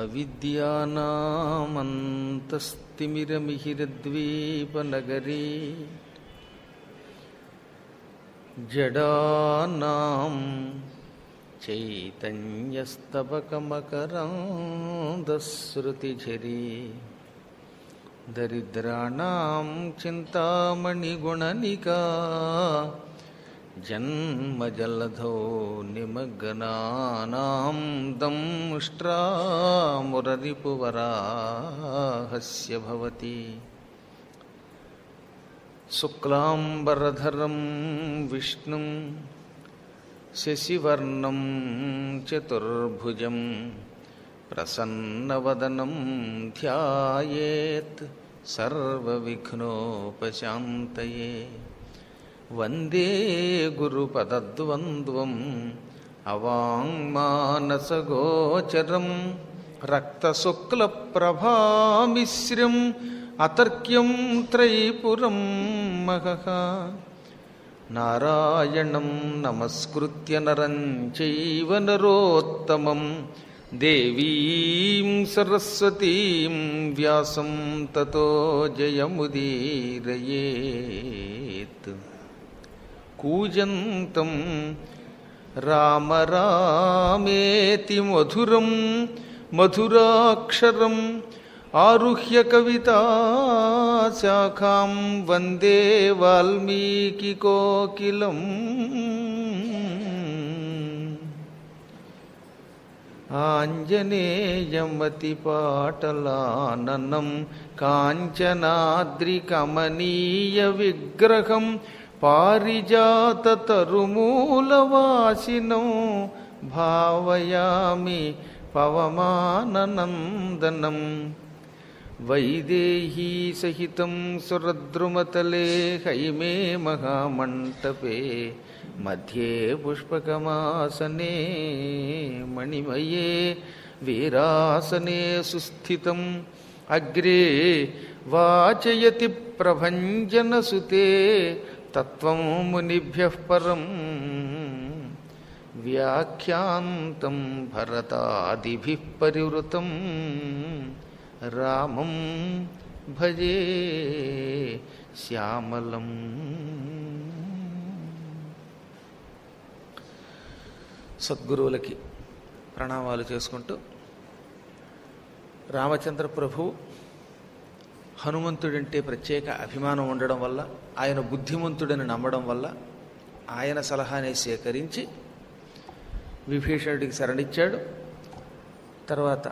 అవిద్యానామంతస్తిమిరమిహిరద్వీపనగరీ జడానాం చైతన్యస్తబకమకరాంధశ్రుతిఝరీ దరిద్రాణం చింతామణిగుణనికా జన్మజలధో నిమగ్నానాం దంష్ట్రామురరిపువరాహస్య భవతి శుక్లాంబరధరం విష్ణుం శశివర్ణం చతుర్భుజం ప్రసన్నవదనం ధ్యాయేత్ సర్వవిఘ్నోపశాంతయే వందే గురుపదద్వంద్వం అవాంగ్మానసగోచరం రక్తశుక్లప్రభామిశ్రం అతర్క్యం త్రైపురం మహః నారాయణం నమస్కృత్య నరం చైవ నరోత్తమం దేవీం సరస్వతీం వ్యాసం తతో జయముదీరయేత్ కూజంతం రామ రామేతి మధురం మధురాక్షరం ఆరుహ్య కవితాశాఖాం వందే వాల్మీకికోకిలం ఆంజనేయమతిపాటలాననం కాంచనాద్రికమనీయ విగ్రహం పారిజాతతరుమూలవాసినం భావయామి పవమాననందనం వైదేహీ సహితం సురద్రుమతలే హైమే మహామంటపే మధ్యే పుష్పకమాసనే మణిమయే వీరాసనే సుస్థితం అగ్రే వాచయతి ప్రభంజనసుతే తత్వం మునిభ్య పరం వ్యాఖ్యాంతం భరతాదిభిः పరివృతం రామం భజే శ్యామలం సద్గురువులకి ప్రణామాలు చేసుకుంటూ రామచంద్ర ప్రభు హనుమంతుడంటే ప్రత్యేక అభిమానం ఉండడం వల్ల ఆయన బుద్ధిమంతుడని నమ్మడం వల్ల ఆయన సలహానే సేకరించి విభీషణుడికి శరణిచ్చాడు తర్వాత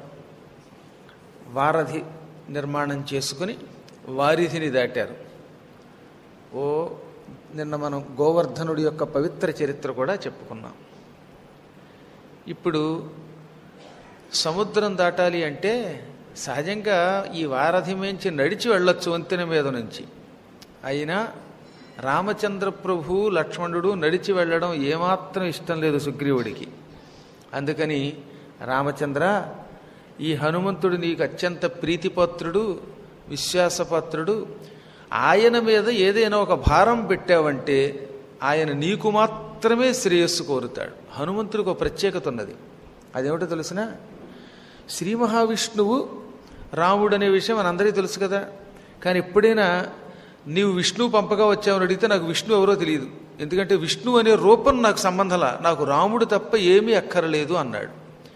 వారధి నిర్మాణం చేసుకుని వారిధిని దాటారు ఓ నిన్న మనం గోవర్ధనుడి యొక్క పవిత్ర చరిత్ర కూడా చెప్పుకున్నాం ఇప్పుడు సముద్రం దాటాలి అంటే సహజంగా ఈ వారధి మించి నడిచి వెళ్ళొచ్చు వంతెన మీద నుంచి అయినా రామచంద్ర ప్రభు లక్ష్మణుడు నడిచి వెళ్ళడం ఏమాత్రం ఇష్టం లేదు సుగ్రీవుడికి అందుకని రామచంద్ర ఈ హనుమంతుడు నీకు అత్యంత ప్రీతిపత్రుడు విశ్వాసపత్రుడు ఆయన మీద ఏదైనా ఒక భారం పెట్టావంటే ఆయన నీకు మాత్రమే శ్రేయస్సు కోరుతాడు హనుమంతుడికి ఒక ప్రత్యేకత ఉన్నది అదేమిటో తెలిసిన శ్రీ మహావిష్ణువు రాముడు అనే విషయం మనందరికీ తెలుసు కదా కానీ ఎప్పుడైనా నీవు విష్ణువు పంపగా వచ్చావని అడిగితే నాకు విష్ణు ఎవరో తెలియదు ఎందుకంటే విష్ణు అనే రూపం నాకు సంబంధంలా నాకు రాముడు తప్ప ఏమీ అక్కరలేదు అన్నాడు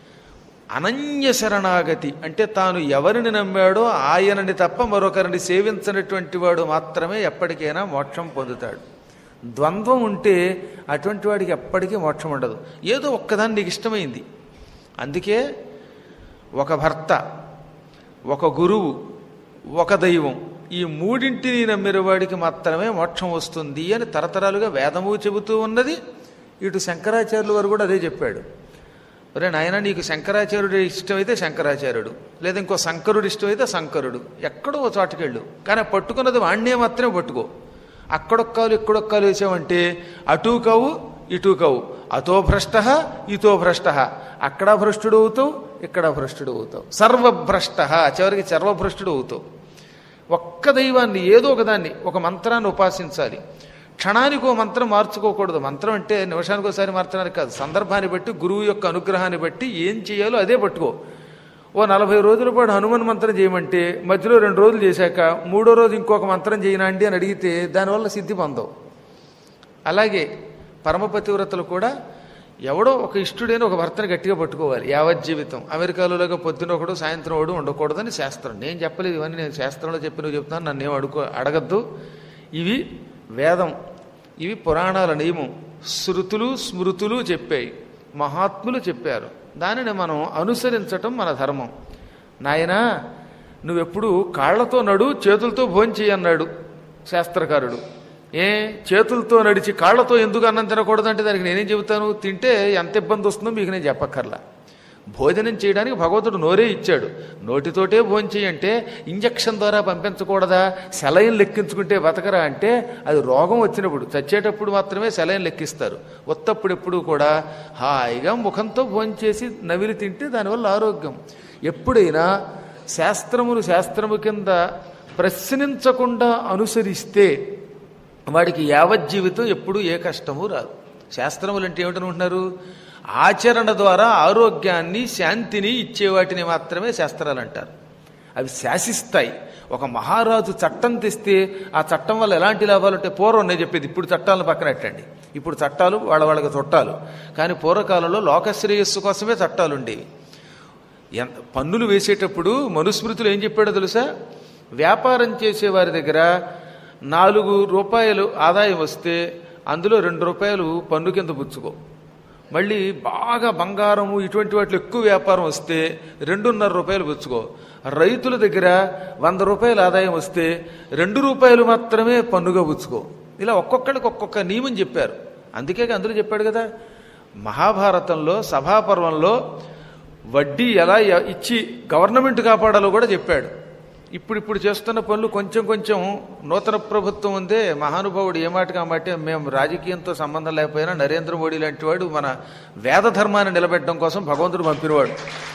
అనన్య శరణాగతి అంటే తాను ఎవరిని నమ్మాడో ఆయనని తప్ప మరొకరిని సేవించినటువంటి వాడు మాత్రమే ఎప్పటికైనా మోక్షం పొందుతాడు ద్వంద్వం ఉంటే అటువంటి వాడికి ఎప్పటికీ మోక్షం ఉండదు ఏదో ఒక్కదాన్ని నీకు ఇష్టమైంది అందుకే ఒక భర్త ఒక గురువు ఒక దైవం ఈ మూడింటిని నమ్మిన వాడికి మాత్రమే మోక్షం వస్తుంది అని తరతరాలుగా వేదము చెబుతూ ఉన్నది ఇటు శంకరాచార్యుల వారు కూడా అదే చెప్పాడు ఒరే నాయన నీకు శంకరాచార్యుడు ఇష్టమైతే శంకరాచార్యుడు లేదా ఇంకో శంకరుడు ఇష్టమైతే శంకరుడు ఎక్కడో ఓ చోటుకెళ్ళు కానీ పట్టుకున్నది వాణ్ణే మాత్రమే పట్టుకో అక్కడొక్కాలు ఇక్కడొక్కాలు వేసావంటే అటూ కావు ఇటూ కావు అతో భ్రష్ట ఇతో భ్రష్ట అక్కడ భ్రష్టుడు అవుతావు ఇక్కడ భ్రష్టుడు అవుతావు సర్వభ్రష్ట చివరికి సర్వభ్రష్టుడు అవుతావు ఒక్క దైవాన్ని ఏదో ఒకదాన్ని ఒక మంత్రాన్ని ఉపాసించాలి క్షణానికి ఓ మంత్రం మార్చుకోకూడదు మంత్రం అంటే నిమిషానికి ఒకసారి మార్చడానికి కాదు సందర్భాన్ని బట్టి గురువు యొక్క అనుగ్రహాన్ని బట్టి ఏం చేయాలో అదే పట్టుకో ఓ నలభై రోజుల పాటు హనుమాన్ మంత్రం చేయమంటే మధ్యలో రెండు రోజులు చేశాక మూడో రోజు ఇంకొక మంత్రం చేయనా అండి అని అడిగితే దానివల్ల సిద్ధి పొందవు అలాగే పరమపతివ్రతలు కూడా ఎవడో ఒక ఇష్టుడైన ఒక భర్తను గట్టిగా పట్టుకోవాలి యావత్ జీవితం అమెరికాలోగా పొద్దున ఒకడు సాయంత్రం ఒకడు ఉండకూడదని శాస్త్రం నేను చెప్పలేదు ఇవన్నీ నేను శాస్త్రంలో చెప్పి నువ్వు చెప్తున్నాను నన్ను ఏం అడుకో అడగద్దు ఇవి వేదం ఇవి పురాణాల నియమం శృతులు స్మృతులు చెప్పాయి మహాత్ములు చెప్పారు దానిని మనం అనుసరించటం మన ధర్మం నాయనా నువ్వెప్పుడు కాళ్లతో నడు చేతులతో భోంచేయి అన్నాడు శాస్త్రకారుడు ఏ చేతులతో నడిచి కాళ్లతో ఎందుకు అన్నం తినకూడదంటే దానికి నేనేం చెబుతాను తింటే ఎంత ఇబ్బంది వస్తుందో మీకు నేను చెప్పక్కర్లా భోజనం చేయడానికి భగవంతుడు నోరే ఇచ్చాడు నోటితోటే భోంచేయి అంటే ఇంజక్షన్ ద్వారా పంపించకూడదా సెలైన్ లెక్కించుకుంటే బతకరా అంటే అది రోగం వచ్చినప్పుడు చచ్చేటప్పుడు మాత్రమే సెలైన్ లెక్కిస్తారు ఉత్తప్పుడు ఎప్పుడు కూడా హాయిగా ముఖంతో భోంచేసి నవిలి తింటే దానివల్ల ఆరోగ్యం ఎప్పుడైనా శాస్త్రమును శాస్త్రము కింద ప్రశ్నించకుండా అనుసరిస్తే వాడికి యావజ్జీవితం ఎప్పుడూ ఏ కష్టము రాదు శాస్త్రములు అంటే ఏమిటనుకుంటున్నారు ఆచరణ ద్వారా ఆరోగ్యాన్ని శాంతిని ఇచ్చే వాటిని మాత్రమే శాస్త్రాలు అంటారు అవి శాసిస్తాయి ఒక మహారాజు చట్టం తెస్తే ఆ చట్టం వల్ల ఎలాంటి లాభాలు అంటే పూర్వం నేను చెప్పేది ఇప్పుడు చట్టాలను పక్కన పెట్టండి ఇప్పుడు చట్టాలు వాళ్ళ వాళ్ళకి చుట్టాలు కానీ పూర్వకాలంలో లోకశ్రేయస్సు కోసమే చట్టాలు ఉండేవి ఎంత పన్నులు వేసేటప్పుడు మనుస్మృతులు ఏం చెప్పాడో తెలుసా వ్యాపారం చేసే వారి దగ్గర నాలుగు రూపాయలు ఆదాయం వస్తే అందులో రెండు రూపాయలు పన్ను కింద పుచ్చుకో మళ్ళీ బాగా బంగారము ఇటువంటి వాటిలో ఎక్కువ వ్యాపారం వస్తే రెండున్నర రూపాయలు పుచ్చుకో రైతుల దగ్గర వంద రూపాయల ఆదాయం వస్తే రెండు రూపాయలు మాత్రమే పన్నుగా పుచ్చుకో ఇలా ఒక్కొక్కడికి ఒక్కొక్క నియమం చెప్పారు అందుకే అందులో చెప్పాడు కదా మహాభారతంలో సభాపర్వంలో వడ్డీ ఎలా య- ఇచ్చి గవర్నమెంట్ కాపాడాలో కూడా చెప్పాడు ఇప్పుడు ఇప్పుడు చేస్తున్న పనులు కొంచెం కొంచెం నూతన ప్రభుత్వం ఉందే మహానుభావుడు ఏ మాటగా మాట మేము రాజకీయంతో సంబంధం లేకపోయినా నరేంద్ర మోడీ లాంటి వాడు మన వేద ధర్మాన్ని నిలబెట్టడం కోసం భగవంతుడు పంపినవాడు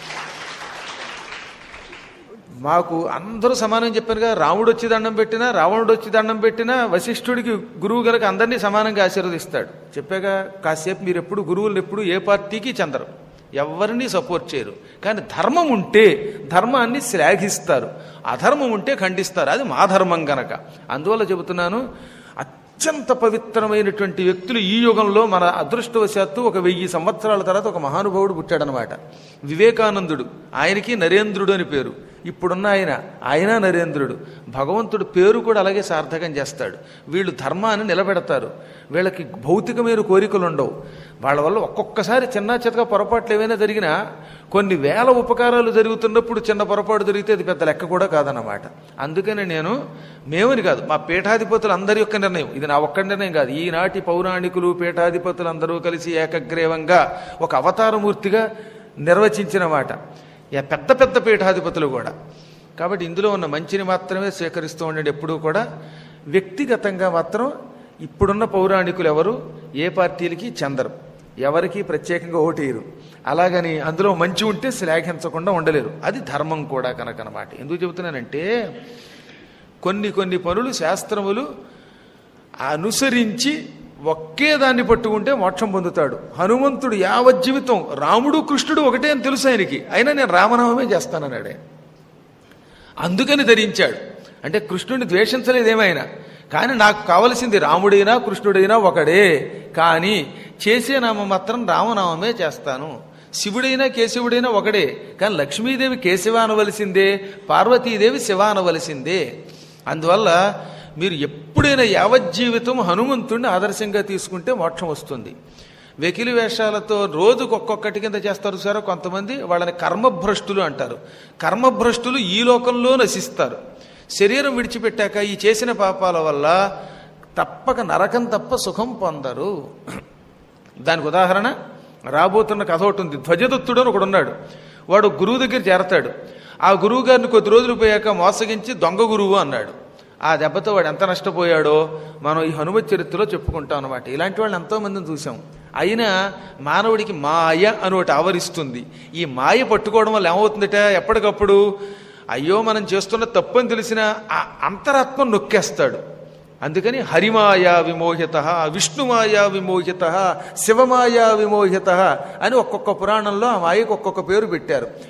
మాకు అందరూ సమానం చెప్పారుగా రాముడు వచ్చి దండం పెట్టినా రావణుడు వచ్చి దండం పెట్టినా వశిష్ఠుడికి గురువు గనక అందరినీ సమానంగా ఆశీర్వదిస్తాడు చెప్పాగా కాసేపు మీరు ఎప్పుడు గురువులు ఎప్పుడు ఏ పార్టీకి చెందరు ఎవరిని సపోర్ట్ చేయరు కానీ ధర్మం ఉంటే ధర్మాన్ని శ్లాఘిస్తారు అధర్మం ఉంటే ఖండిస్తారు అది మా ధర్మం గనక అందువల్ల చెబుతున్నాను అత్యంత పవిత్రమైనటువంటి వ్యక్తులు ఈ యుగంలో మన అదృష్టవశాత్తు ఒక వెయ్యి సంవత్సరాల తర్వాత ఒక మహానుభావుడు పుట్టాడనమాట వివేకానందుడు ఆయనకి నరేంద్రుడు అని పేరు ఇప్పుడున్న ఆయన ఆయన నరేంద్రుడు భగవంతుడు పేరు కూడా అలాగే సార్థకం చేస్తాడు వీళ్ళు ధర్మాన్ని నిలబెడతారు వీళ్ళకి భౌతికమైన కోరికలు ఉండవు వాళ్ళ వల్ల ఒక్కొక్కసారి చిన్న చితక పొరపాట్లు ఏవైనా జరిగినా కొన్ని వేల ఉపకారాలు జరుగుతున్నప్పుడు చిన్న పొరపాటు జరిగితే అది పెద్ద లెక్క కూడా కాదన్నమాట అందుకని నేను మేమని కాదు మా పీఠాధిపతులు అందరి యొక్క నిర్ణయం ఇది నా ఒక్క నిర్ణయం కాదు ఈనాటి పౌరాణికులు పీఠాధిపతులు అందరూ కలిసి ఏకగ్రీవంగా ఒక అవతారమూర్తిగా నిర్వచించిన మాట యా పెద్ద పెద్ద పీఠాధిపతులు కూడా కాబట్టి ఇందులో ఉన్న మంచిని మాత్రమే స్వీకరిస్తూ ఉండండి ఎప్పుడూ కూడా వ్యక్తిగతంగా మాత్రం ఇప్పుడున్న పౌరాణికులు ఎవరు ఏ పార్టీలకి చెందరు ఎవరికి ప్రత్యేకంగా ఓటేయరు అలాగని అందులో మంచి ఉంటే శ్లాఘించకుండా ఉండలేరు అది ధర్మం కూడా కనుకనమాట ఎందుకు చెబుతున్నానంటే కొన్ని కొన్ని పనులు శాస్త్రములు అనుసరించి ఒకే దాన్ని పట్టుకుంటే మోక్షం పొందుతాడు హనుమంతుడు యావజ్జీవితం రాముడు కృష్ణుడు ఒకటే అని తెలుసు ఆయనకి అయినా నేను రామనామమే చేస్తానన్నాడు ఆయన అందుకని ధరించాడు అంటే కృష్ణుడిని ద్వేషించలేదేమైనా కానీ నాకు కావలసింది రాముడైనా కృష్ణుడైనా ఒకడే కానీ చేసే నామం మాత్రం రామనామమే చేస్తాను శివుడైనా కేశవుడైనా ఒకడే కానీ లక్ష్మీదేవి కేశవ అనవలసిందే పార్వతీదేవి శివ అనవలసిందే అందువల్ల మీరు ఎప్పుడైనా యావజ్జీవితం హనుమంతుడిని ఆదర్శంగా తీసుకుంటే మోక్షం వస్తుంది వెకిలి వేషాలతో రోజుకు ఒక్కొక్కటి కింద చేస్తారు సార్ కొంతమంది వాళ్ళని కర్మభ్రష్టులు అంటారు కర్మభ్రష్టులు ఈ లోకంలో నశిస్తారు శరీరం విడిచిపెట్టాక ఈ చేసిన పాపాల వల్ల తప్పక నరకం తప్ప సుఖం పొందరు దానికి ఉదాహరణ రాబోతున్న కథ ఒకటి ఉంది ధ్వజదత్తుడు అని ఒకడు ఉన్నాడు వాడు గురువు దగ్గర చేరతాడు ఆ గురువు గారిని కొద్ది రోజులు పోయాక మోసగించి దొంగ గురువు అన్నాడు ఆ దెబ్బతో వాడు ఎంత నష్టపోయాడో మనం ఈ హనుమత్ చరిత్రలో చెప్పుకుంటాం అనమాట ఇలాంటి వాళ్ళని ఎంతో మందిని చూసాం అయినా మానవుడికి మాయ అని ఒకటి ఆవరిస్తుంది ఈ మాయ పట్టుకోవడం వల్ల ఏమవుతుందట ఎప్పటికప్పుడు అయ్యో మనం చేస్తున్న తప్పని తెలిసిన ఆ అంతరాత్మ నొక్కేస్తాడు అందుకని హరిమాయా విమోహిత విష్ణుమాయా విమోహిత శివమాయా విమోహిత అని ఒక్కొక్క పురాణంలో ఆ మాయకు ఒక్కొక్క పేరు పెట్టారు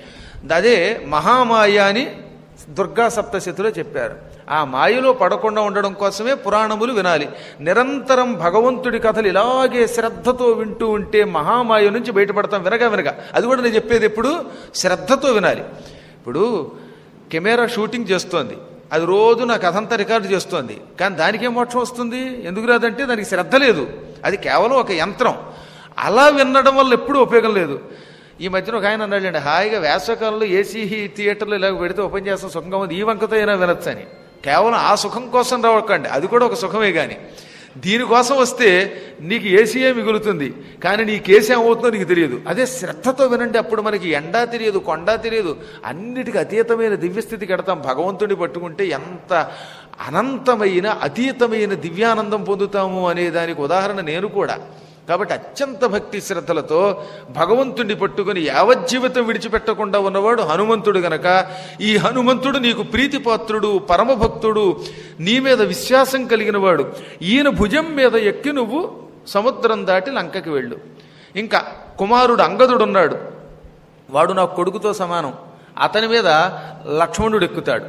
అదే మహామాయ అని దుర్గా సప్తశతిలో చెప్పారు ఆ మాయలో పడకుండా ఉండడం కోసమే పురాణములు వినాలి నిరంతరం భగవంతుడి కథలు ఇలాగే శ్రద్ధతో వింటూ ఉంటే మహామాయ నుంచి బయటపడతాం వినగా వినగా అది కూడా నేను చెప్పేది ఎప్పుడు శ్రద్ధతో వినాలి ఇప్పుడు కెమెరా షూటింగ్ చేస్తోంది అది రోజు నా కథంతా రికార్డు చేస్తోంది కానీ దానికి ఏం మోక్షం వస్తుంది ఎందుకు రాదంటే దానికి శ్రద్ధ లేదు అది కేవలం ఒక యంత్రం అలా వినడం వల్ల ఎప్పుడూ ఉపయోగం లేదు ఈ మధ్యన ఒక ఆయన అన్నాడండి హాయిగా వేసవకాలంలో ఏసీ థియేటర్లో ఇలా పెడితే ఓపెన్ చేస్తాం సుఖంగా ఉంది ఈ వంకతో అయినా వినొచ్చు అని కేవలం ఆ సుఖం కోసం రావకండి అది కూడా ఒక సుఖమే కానీ దీనికోసం వస్తే నీకు ఏసీయే మిగులుతుంది కానీ నీకు ఏసీ ఏమవుతుందో నీకు తెలియదు అదే శ్రద్ధతో వినండి అప్పుడు మనకి ఎండా తెలియదు కొండా తెలియదు అన్నిటికీ అతీతమైన దివ్యస్థితికి ఎడతాం భగవంతుడిని పట్టుకుంటే ఎంత అనంతమైన అతీతమైన దివ్యానందం పొందుతాము అనే దానికి ఉదాహరణ నేను కూడా కాబట్టి అత్యంత భక్తి శ్రద్ధలతో భగవంతుడిని పట్టుకుని యావజ్జీవితం విడిచిపెట్టకుండా ఉన్నవాడు హనుమంతుడు గనక ఈ హనుమంతుడు నీకు ప్రీతిపాత్రుడు పరమభక్తుడు నీ మీద విశ్వాసం కలిగిన వాడు ఈయన భుజం మీద ఎక్కి నువ్వు సముద్రం దాటి లంకకి వెళ్ళు ఇంకా కుమారుడు అంగదుడు ఉన్నాడు వాడు నా కొడుకుతో సమానం అతని మీద లక్ష్మణుడు ఎక్కుతాడు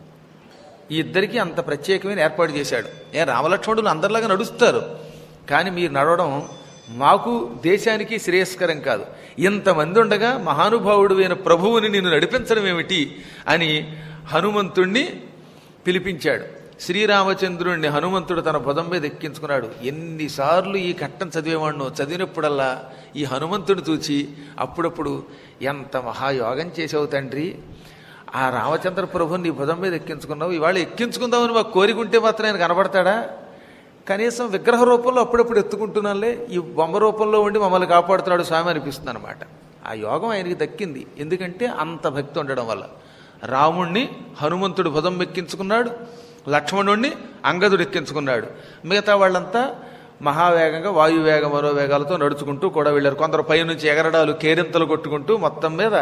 ఈ ఇద్దరికి అంత ప్రత్యేకమైన ఏర్పాటు చేశాడు ఏ రామలక్ష్మణులు అందరిలాగా నడుస్తారు కానీ మీరు నడవడం మాకు దేశానికి శ్రేయస్కరం కాదు ఇంతమంది ఉండగా మహానుభావుడు ప్రభువుని నిన్ను నడిపించడం ఏమిటి అని హనుమంతుణ్ణి పిలిపించాడు శ్రీరామచంద్రుణ్ణి హనుమంతుడు తన భుజం మీద ఎక్కించుకున్నాడు ఎన్నిసార్లు ఈ ఘట్టం చదివేవాడినో చదివినప్పుడల్లా ఈ హనుమంతుడు చూచి అప్పుడప్పుడు ఎంత మహాయోగం చేసావు తండ్రి ఆ రామచంద్ర ప్రభుని నీ భుజం మీద ఎక్కించుకున్నావు ఇవాళ ఎక్కించుకుందామని మాకు కోరికుంటే మాత్రం ఆయన కనబడతాడా కనీసం విగ్రహ రూపంలో అప్పుడప్పుడు ఎత్తుకుంటున్నాలే ఈ బొమ్మ రూపంలో ఉండి మమ్మల్ని కాపాడుతున్నాడు స్వామి అనిపిస్తుంది అనమాట ఆ యోగం ఆయనకి దక్కింది ఎందుకంటే అంత భక్తి ఉండడం వల్ల రాముణ్ణి హనుమంతుడు భుజం ఎక్కించుకున్నాడు లక్ష్మణుణ్ణి అంగదుడు ఎక్కించుకున్నాడు మిగతా వాళ్ళంతా మహావేగంగా వాయువేగ మనోవేగాలతో నడుచుకుంటూ కూడా వెళ్ళారు కొందరు పైనుంచి ఎగరడాలు కేరింతలు కొట్టుకుంటూ మొత్తం మీద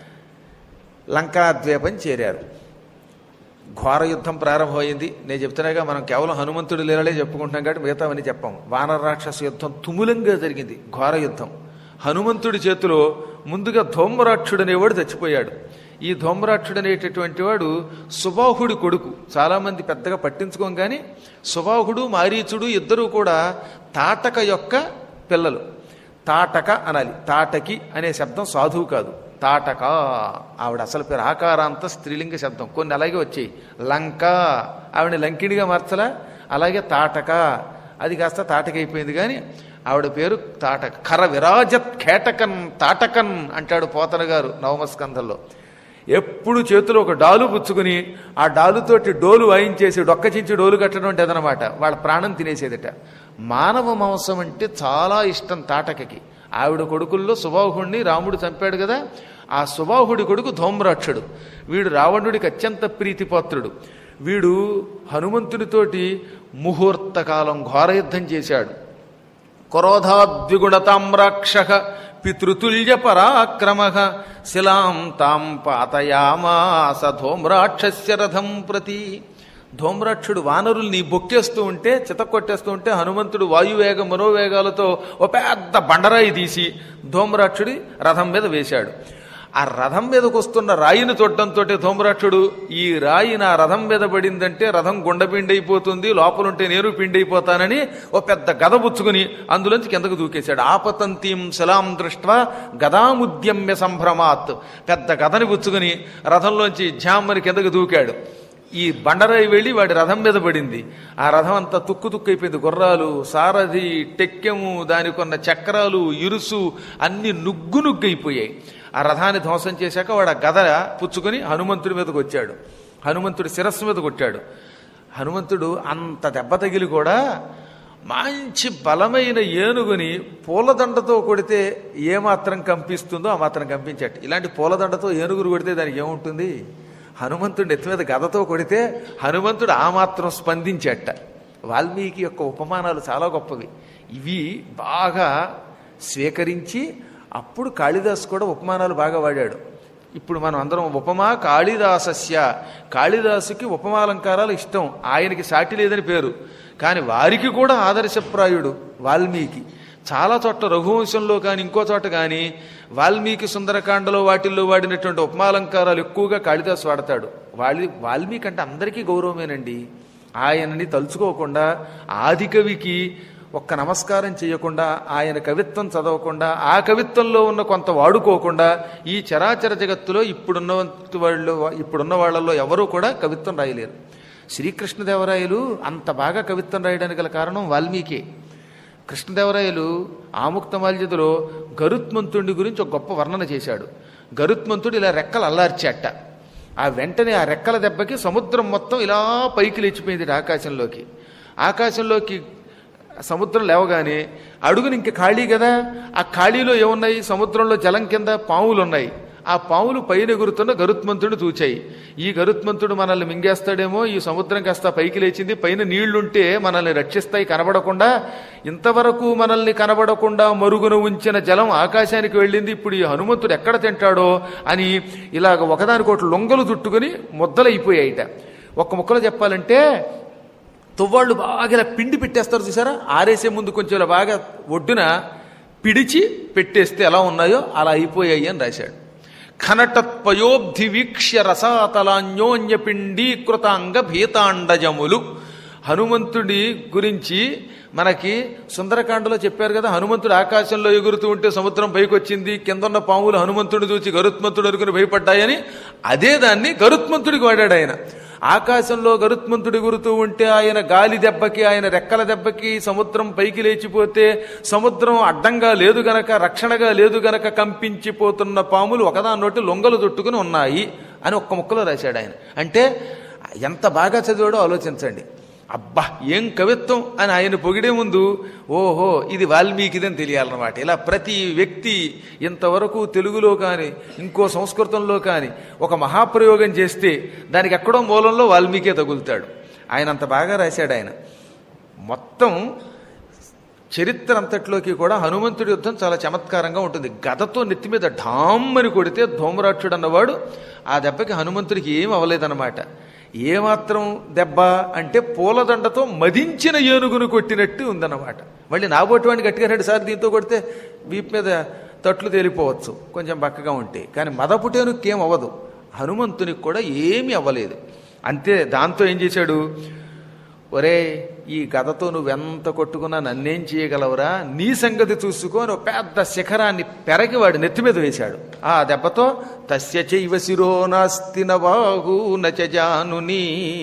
లంకాద్వీపం చేరారు ఘోర యుద్ధం ప్రారంభమైంది నేను చెప్తున్నాగా మనం కేవలం హనుమంతుడి లీలలే చెప్పుకుంటున్నాం కాబట్టి మిగతావన్నీ చెప్పాం వానర రాక్షస యుద్ధం తుములంగా జరిగింది ఘోర యుద్ధం హనుమంతుడి చేతిలో ముందుగా ధూమ్రాక్షుడు అనేవాడు చచ్చిపోయాడు ఈ ధూమ్రాక్షుడు అనేటటువంటి వాడు సుబాహుడి కొడుకు చాలామంది పెద్దగా పట్టించుకోం కానీ సుబాహుడు మారీచుడు ఇద్దరూ కూడా తాటక యొక్క పిల్లలు తాటక అనాలి తాటకి అనే శబ్దం సాధువు కాదు తాటక ఆవిడ అసలు పేరు ఆకారాంత స్త్రీలింగ శబ్దం కొన్ని అలాగే వచ్చాయి లంక ఆవిడ లంకిడిగా మార్చలా అలాగే తాటక అది కాస్త తాటక అయిపోయింది కానీ ఆవిడ పేరు తాటక ఖర విరాజత్ ఖేటకన్ తాటకన్ అంటాడు పోతన గారు నవమస్కంధంలో ఎప్పుడు చేతిలో ఒక డాలు పుచ్చుకుని ఆ డాలుతోటి డోలు వాయించేసి డొక్కచించి డోలు కట్టడం అంటే అదనమాట వాళ్ళ ప్రాణం తినేసేదట మానవ మాంసం అంటే చాలా ఇష్టం తాటకకి ఆవిడ కొడుకుల్లో సుబాహుణ్ణి రాముడు చంపాడు కదా ఆ సుబాహుడి కొడుకు ధూమ్రాక్షుడు వీడు రావణుడికి అత్యంత ప్రీతిపాత్రుడు వీడు హనుమంతునితోటి ముహూర్తకాలం ఘోరయుద్ధం చేశాడు క్రోధాద్విగుణతామ్రాక్ష పితృతుల్య పరాక్రమ శిలాం తాం పాతయామాస ధూమ్రాక్షస్య రథం ప్రతి ధూమ్రాక్షుడు వానరుల్ని బొక్కేస్తూ ఉంటే చితక్కొట్టేస్తూ ఉంటే హనుమంతుడు వాయువేగ మనోవేగాలతో ఒక పెద్ద బండరాయి తీసి ధూమ్రాక్షుడి రథం మీద వేశాడు ఆ రథం మీదకు వస్తున్న రాయిని తొట్టంతో ధూమ్రాక్షుడు ఈ రాయి నా రథం మీద పడిందంటే రథం గుండెపిండి అయిపోతుంది లోపలుంటే నేను పిండి అయిపోతానని ఓ పెద్ద గద పుచ్చుకుని అందులోంచి కిందకు దూకేశాడు ఆపతంతీం శిలాం దృష్ట్వా గదాముద్యమ్య సంభ్రమాత్ పెద్ద గదని పుచ్చుకుని రథంలోంచి ఝామ్మని కిందకు దూకాడు ఈ బండరాయి వెళ్ళి వాడి రథం మీద పడింది ఆ రథం అంతా తుక్కు తుక్కు అయిపోయింది గుర్రాలు సారథి టెక్కెము దానికి ఉన్న చక్రాలు ఇరుసు అన్ని నుగ్గు నుగ్గు అయిపోయాయి ఆ రథాన్ని ధ్వంసం చేశాక వాడు ఆ గద పుచ్చుకొని హనుమంతుడి మీదకి వచ్చాడు హనుమంతుడి శిరస్సు మీద కొట్టాడు హనుమంతుడు అంత దెబ్బ తగిలి కూడా మంచి బలమైన ఏనుగుని పూలదండతో కొడితే ఏమాత్రం కంపిస్తుందో ఆ మాత్రం కంపించట ఇలాంటి పూలదండతో ఏనుగురు కొడితే దానికి ఏముంటుంది హనుమంతుడి ఎత్తి మీద గదతో కొడితే హనుమంతుడు ఆ మాత్రం స్పందించేట వాల్మీకి యొక్క ఉపమానాలు చాలా గొప్పవి ఇవి బాగా స్వీకరించి అప్పుడు కాళిదాస్ కూడా ఉపమానాలు బాగా వాడాడు ఇప్పుడు మనం అందరం ఉపమా కాళిదాసస్య కాళిదాసుకి ఉపమాలంకారాలు ఇష్టం ఆయనకి సాటి లేదని పేరు కానీ వారికి కూడా ఆదర్శప్రాయుడు వాల్మీకి చాలా చోట్ల రఘువంశంలో కానీ ఇంకో చోట కానీ వాల్మీకి సుందరకాండలో వాటిల్లో వాడినటువంటి ఉపమాలంకారాలు ఎక్కువగా కాళిదాసు వాడతాడు వాల్మీ వాల్మీకి అంటే అందరికీ గౌరవమేనండి ఆయనని తలుచుకోకుండా ఆదికవికి ఒక్క నమస్కారం చేయకుండా ఆయన కవిత్వం చదవకుండా ఆ కవిత్వంలో ఉన్న కొంత వాడుకోకుండా ఈ చరాచర జగత్తులో ఇప్పుడున్న వాళ్ళు ఇప్పుడున్న వాళ్ళల్లో ఎవరూ కూడా కవిత్వం రాయలేరు శ్రీకృష్ణదేవరాయలు అంత బాగా కవిత్వం రాయడానికి గల కారణం వాల్మీకి కృష్ణదేవరాయలు ఆముక్తమాల్యతలో గరుత్మంతుడి గురించి ఒక గొప్ప వర్ణన చేశాడు గరుత్మంతుడు ఇలా రెక్కలు అల్లార్చాట ఆ వెంటనే ఆ రెక్కల దెబ్బకి సముద్రం మొత్తం ఇలా పైకి లేచిపోయింది ఆకాశంలోకి ఆకాశంలోకి సముద్రం లేవగానే అడుగుని ఇంక ఖాళీ కదా ఆ ఖాళీలో ఏమున్నాయి సముద్రంలో జలం కింద పాములు ఉన్నాయి ఆ పాములు పైన ఎగురుతున్న గరుత్మంతుడు చూచాయి ఈ గరుత్మంతుడు మనల్ని మింగేస్తాడేమో ఈ సముద్రం కాస్త పైకి లేచింది పైన నీళ్లుంటే మనల్ని రక్షిస్తాయి కనబడకుండా ఇంతవరకు మనల్ని కనబడకుండా మరుగున ఉంచిన జలం ఆకాశానికి వెళ్ళింది ఇప్పుడు ఈ హనుమంతుడు ఎక్కడ తింటాడో అని ఇలాగ ఒకదానికోటి లొంగలు చుట్టుకుని ముద్దలైపోయాయిట ఒక్క ముక్కలో చెప్పాలంటే తువ్వాళ్ళు బాగా ఇలా పిండి పెట్టేస్తారు చూసారా ఆరేసే ముందు కొంచెం ఇలా బాగా ఒడ్డున పిడిచి పెట్టేస్తే ఎలా ఉన్నాయో అలా అయిపోయాయి అని రాశాడు ఖనటత్పయోబ్ధి వీక్ష్య రసాతలాన్యోన్య పిండీకృతాంగ భీతాండజములు హనుమంతుడి గురించి మనకి సుందరకాండలో చెప్పారు కదా హనుమంతుడు ఆకాశంలో ఎగురుతూ ఉంటే సముద్రం పైకి వచ్చింది కిందన్న పాములు హనుమంతుడు చూసి గరుత్మంతుడు అనుకుని భయపడ్డాయని అదే దాన్ని గరుత్మంతుడికి వాడాడు ఆయన ఆకాశంలో గరుత్మంతుడు ఎగురుతూ ఉంటే ఆయన గాలి దెబ్బకి ఆయన రెక్కల దెబ్బకి సముద్రం పైకి లేచిపోతే సముద్రం అడ్డంగా లేదు గనక రక్షణగా లేదు గనక కంపించిపోతున్న పాములు ఒకదాన్నోటి లొంగలు చుట్టుకుని ఉన్నాయి అని ఒక్క ముక్కలో రాశాడు ఆయన అంటే ఎంత బాగా చదివాడో ఆలోచించండి అబ్బా ఏం కవిత్వం అని ఆయన పొగిడే ముందు ఓహో ఇది వాల్మీకిదని తెలియాలన్నమాట ఇలా ప్రతి వ్యక్తి ఇంతవరకు తెలుగులో కానీ ఇంకో సంస్కృతంలో కానీ ఒక మహాప్రయోగం చేస్తే దానికి ఎక్కడో మూలంలో వాల్మీకే తగులుతాడు ఆయన అంత బాగా రాశాడు ఆయన మొత్తం చరిత్ర అంతట్లోకి కూడా హనుమంతుడి యుద్ధం చాలా చమత్కారంగా ఉంటుంది గదతో నెత్తి మీద ఢామ్మని కొడితే ధూమరాక్షుడు అన్నవాడు ఆ దెబ్బకి హనుమంతుడికి ఏం అవ్వలేదన్నమాట ఏమాత్రం దెబ్బ అంటే పూలదండతో మదించిన ఏనుగును కొట్టినట్టు ఉందన్నమాట మళ్ళీ నాబోటివాడిని గట్టిగా రెండు సార్లు దీంతో కొడితే వీపు మీద తట్లు తేలిపోవచ్చు కొంచెం బక్కగా ఉంటే కానీ మదపుటేనుకి ఏం అవ్వదు హనుమంతునికి కూడా ఏమీ అవ్వలేదు అంతే దాంతో ఏం చేశాడు ఒరే ఈ గదతో నువ్వెంత కొట్టుకున్నా నన్నేం చేయగలవురా నీ సంగతి చూసుకొని ఒక పెద్ద శిఖరాన్ని పెరగి వాడి నెత్తి మీద వేశాడు ఆ దెబ్బతో తస్య చైవ శిరో నాస్తి నవాహు నచజానుని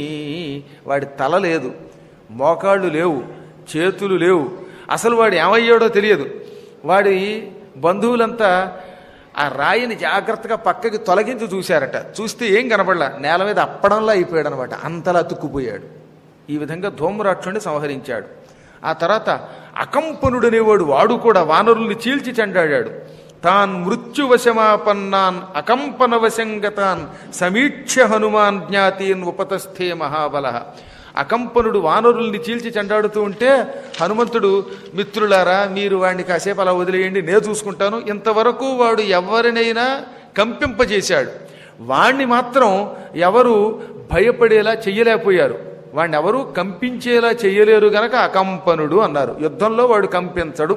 వాడి తల లేదు మోకాళ్ళు లేవు చేతులు లేవు అసలు వాడు ఏమయ్యాడో తెలియదు వాడి బంధువులంతా ఆ రాయిని జాగ్రత్తగా పక్కకి తొలగించి చూశారట చూస్తే ఏం కనపడలా నేల మీద అప్పడంలా అయిపోయాడు అనమాట అంతలా అతుక్కుపోయాడు ఈ విధంగా ధూమ్రాక్షుని సంహరించాడు ఆ తర్వాత అకంపనుడనేవాడు వాడు కూడా వానరుల్ని చీల్చి చెండాడాడు తాన్ మృత్యువశమాపన్నాన్ అకంపన వశంగతాన్ సమీక్ష హనుమాన్ జ్ఞాతీన్ ఉపతస్థే మహాబల అకంపనుడు వానరుల్ని చీల్చి చెండాడుతూ ఉంటే హనుమంతుడు మిత్రులారా మీరు వాడిని కాసేపు అలా వదిలేయండి నేను చూసుకుంటాను ఇంతవరకు వాడు ఎవరినైనా కంపింపజేశాడు వాణ్ణి మాత్రం ఎవరు భయపడేలా చెయ్యలేకపోయారు వాడిని ఎవరు కంపించేలా చెయ్యలేరు గనక అకంపనుడు అన్నారు యుద్ధంలో వాడు కంపించడు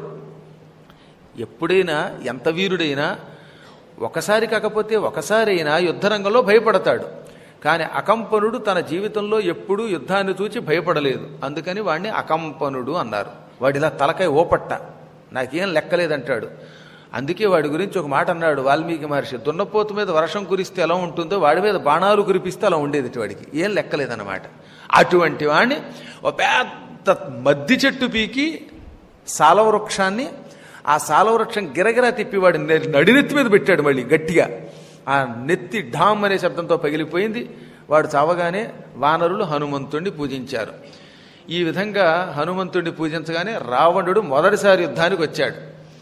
ఎప్పుడైనా ఎంత వీరుడైనా ఒకసారి కాకపోతే ఒకసారి అయినా యుద్ధరంగంలో భయపడతాడు కానీ అకంపనుడు తన జీవితంలో ఎప్పుడూ యుద్ధాన్ని చూచి భయపడలేదు అందుకని వాడిని అకంపనుడు అన్నారు వాడిలా తలకాయ ఓపట్ట నాకేం లెక్కలేదంటాడు అందుకే వాడి గురించి ఒక మాట అన్నాడు వాల్మీకి మహర్షి దున్నపోతు మీద వర్షం కురిస్తే ఎలా ఉంటుందో వాడి మీద బాణాలు కురిపిస్తే అలా ఉండేది వాడికి ఏం లెక్కలేదన్నమాట అటువంటి వాడిని ఒక పెద్ద మద్ది చెట్టు పీకి సాలవృక్షాన్ని ఆ సాలవృక్షం గిరగిరా తిప్పి వాడి నె- నడినెత్తి మీద పెట్టాడు మళ్ళీ గట్టిగా ఆ నెత్తి ఢామ్ అనే శబ్దంతో పగిలిపోయింది వాడు చావగానే వానరులు హనుమంతుణ్ణి పూజించారు ఈ విధంగా హనుమంతుడిని పూజించగానే రావణుడు మొదటిసారి యుద్ధానికి వచ్చాడు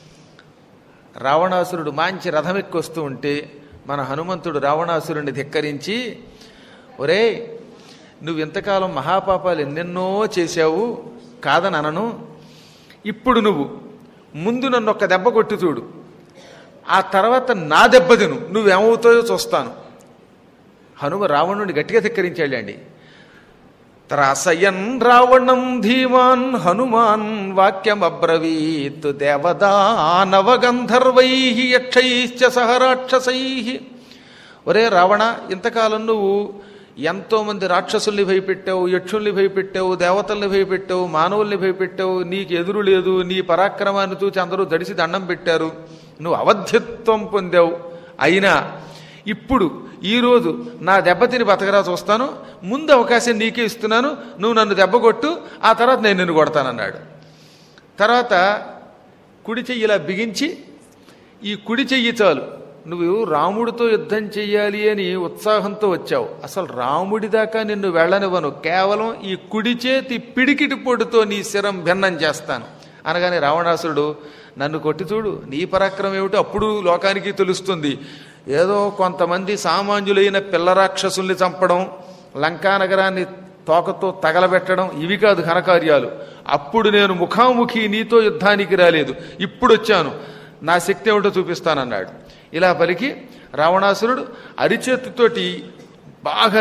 రావణాసురుడు మాంచి రథం ఎక్కి వస్తూ ఉంటే మన హనుమంతుడు రావణాసురుడిని ధిక్కరించి ఒరే నువ్వు ఇంతకాలం మహాపాపాలు ఎన్నెన్నో చేశావు కాదని అనను ఇప్పుడు నువ్వు ముందు నన్ను ఒక్క దెబ్బ కొట్టి చూడు ఆ తర్వాత నా దెబ్బ తిను నువ్వేమవుతాయో చూస్తాను హనుమ రావణుడిని గట్టిగా ధిక్కరించాడండి త్రాసయన్ రావణం ధీమాన్ హనుమాన్ వాక్యమబ్రవీత్ దేవదానవగంధర్వై యక్షైశ్చ సహ రాక్షసై ఒరే రావణ ఇంతకాలం నువ్వు ఎంతోమంది రాక్షసుల్ని భయపెట్టావు యక్షుల్ని భయపెట్టావు దేవతల్ని భయపెట్టావు మానవుల్ని భయపెట్టావు నీకు ఎదురు లేదు నీ పరాక్రమాన్ని చూసి అందరూ దడిసి దండం పెట్టారు నువ్వు అవధ్యత్వం పొందావు అయినా ఇప్పుడు ఈరోజు నా దెబ్బతిని బతకరా చూస్తాను ముందు అవకాశం నీకే ఇస్తున్నాను నువ్వు నన్ను దెబ్బ కొట్టు ఆ తర్వాత నేను నిన్ను కొడతానన్నాడు తర్వాత కుడి చెయ్యి ఇలా బిగించి ఈ కుడి చెయ్యి చాలు నువ్వు రాముడితో యుద్ధం చెయ్యాలి అని ఉత్సాహంతో వచ్చావు అసలు రాముడి దాకా నిన్ను వెళ్ళనివ్వను కేవలం ఈ కుడి చేతి పిడికిటి పొడితో నీ శిరం భిన్నం చేస్తాను అనగానే రావణాసురుడు నన్ను కొట్టి చూడు నీ పరాక్రమం ఏమిటో అప్పుడు లోకానికి తెలుస్తుంది ఏదో కొంతమంది సామాన్యులైన పిల్ల రాక్షసుల్ని చంపడం లంకా నగరాన్ని తోకతో తగలబెట్టడం ఇవి కాదు ఘనకార్యాలు అప్పుడు నేను ముఖాముఖి నీతో యుద్ధానికి రాలేదు ఇప్పుడు వచ్చాను నా శక్తి ఏమిటో చూపిస్తానన్నాడు ఇలా పలికి రావణాసురుడు అరిచేతితోటి బాగా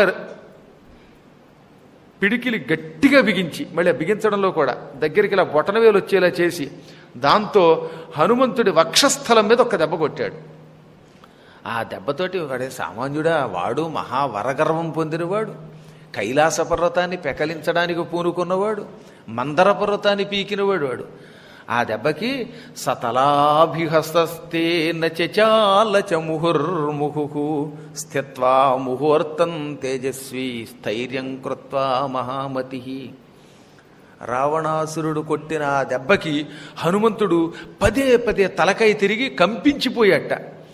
పిడికిలి గట్టిగా బిగించి మళ్ళీ ఆ బిగించడంలో కూడా దగ్గరికి ఇలా బొటనవేలు వచ్చేలా చేసి దాంతో హనుమంతుడి వక్షస్థలం మీద ఒక దెబ్బ కొట్టాడు ఆ దెబ్బతోటి వాడే సామాన్యుడా వాడు మహావరగర్వం పొందినవాడు కైలాస పర్వతాన్ని పెకలించడానికి పూనుకున్నవాడు మందర పర్వతాన్ని పీకినవాడు వాడు ఆ దెబ్బకి సతలాభిహస్తే నచాల చ ముహుర్ముహు స్థిత్వా ముహూర్తం తేజస్వి స్థైర్యం కృత్వా మహామతి రావణాసురుడు కొట్టిన ఆ దెబ్బకి హనుమంతుడు పదే పదే తలకై తిరిగి కంపించిపోయాట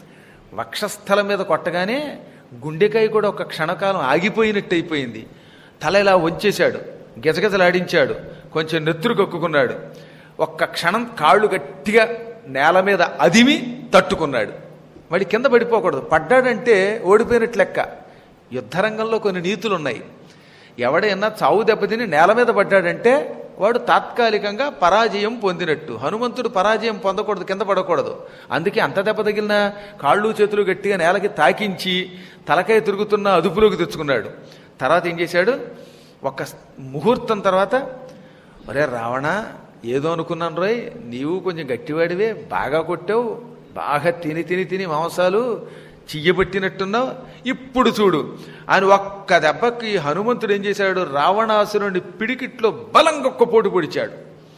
వక్షస్థలం మీద కొట్టగానే గుండెకాయ కూడా ఒక క్షణకాలం ఆగిపోయినట్టు అయిపోయింది తల ఇలా వంచేశాడు గజగజలాడించాడు కొంచెం నెత్తురు కక్కుకున్నాడు ఒక్క క్షణం కాళ్ళు గట్టిగా నేల మీద అదిమి తట్టుకున్నాడు వాడి కింద పడిపోకూడదు పడ్డాడంటే ఓడిపోయినట్లు లెక్క యుద్ధరంగంలో కొన్ని నీతులు ఉన్నాయి ఎవడైనా చావు దెబ్బతిని నేల మీద పడ్డాడంటే వాడు తాత్కాలికంగా పరాజయం పొందినట్టు హనుమంతుడు పరాజయం పొందకూడదు కింద పడకూడదు అందుకే అంత దెబ్బ తగిలిన కాళ్ళు చేతులు గట్టిగా నేలకి తాకించి తలకాయ తిరుగుతున్న అదుపులోకి తెచ్చుకున్నాడు తర్వాత ఏం చేశాడు ఒక ముహూర్తం తర్వాత ఒరే రావణ ఏదో అనుకున్నాను రోయ్ నీవు కొంచెం గట్టివాడివే బాగా కొట్టావు బాగా తిని తిని తిని మాంసాలు చియ్యబట్టినట్టున్నావు ఇప్పుడు చూడు అని ఒక్క దెబ్బకి హనుమంతుడు ఏం చేశాడు రావణాసురుని పిడికిట్లో బలంగా ఒక్క పోటు పొడిచాడు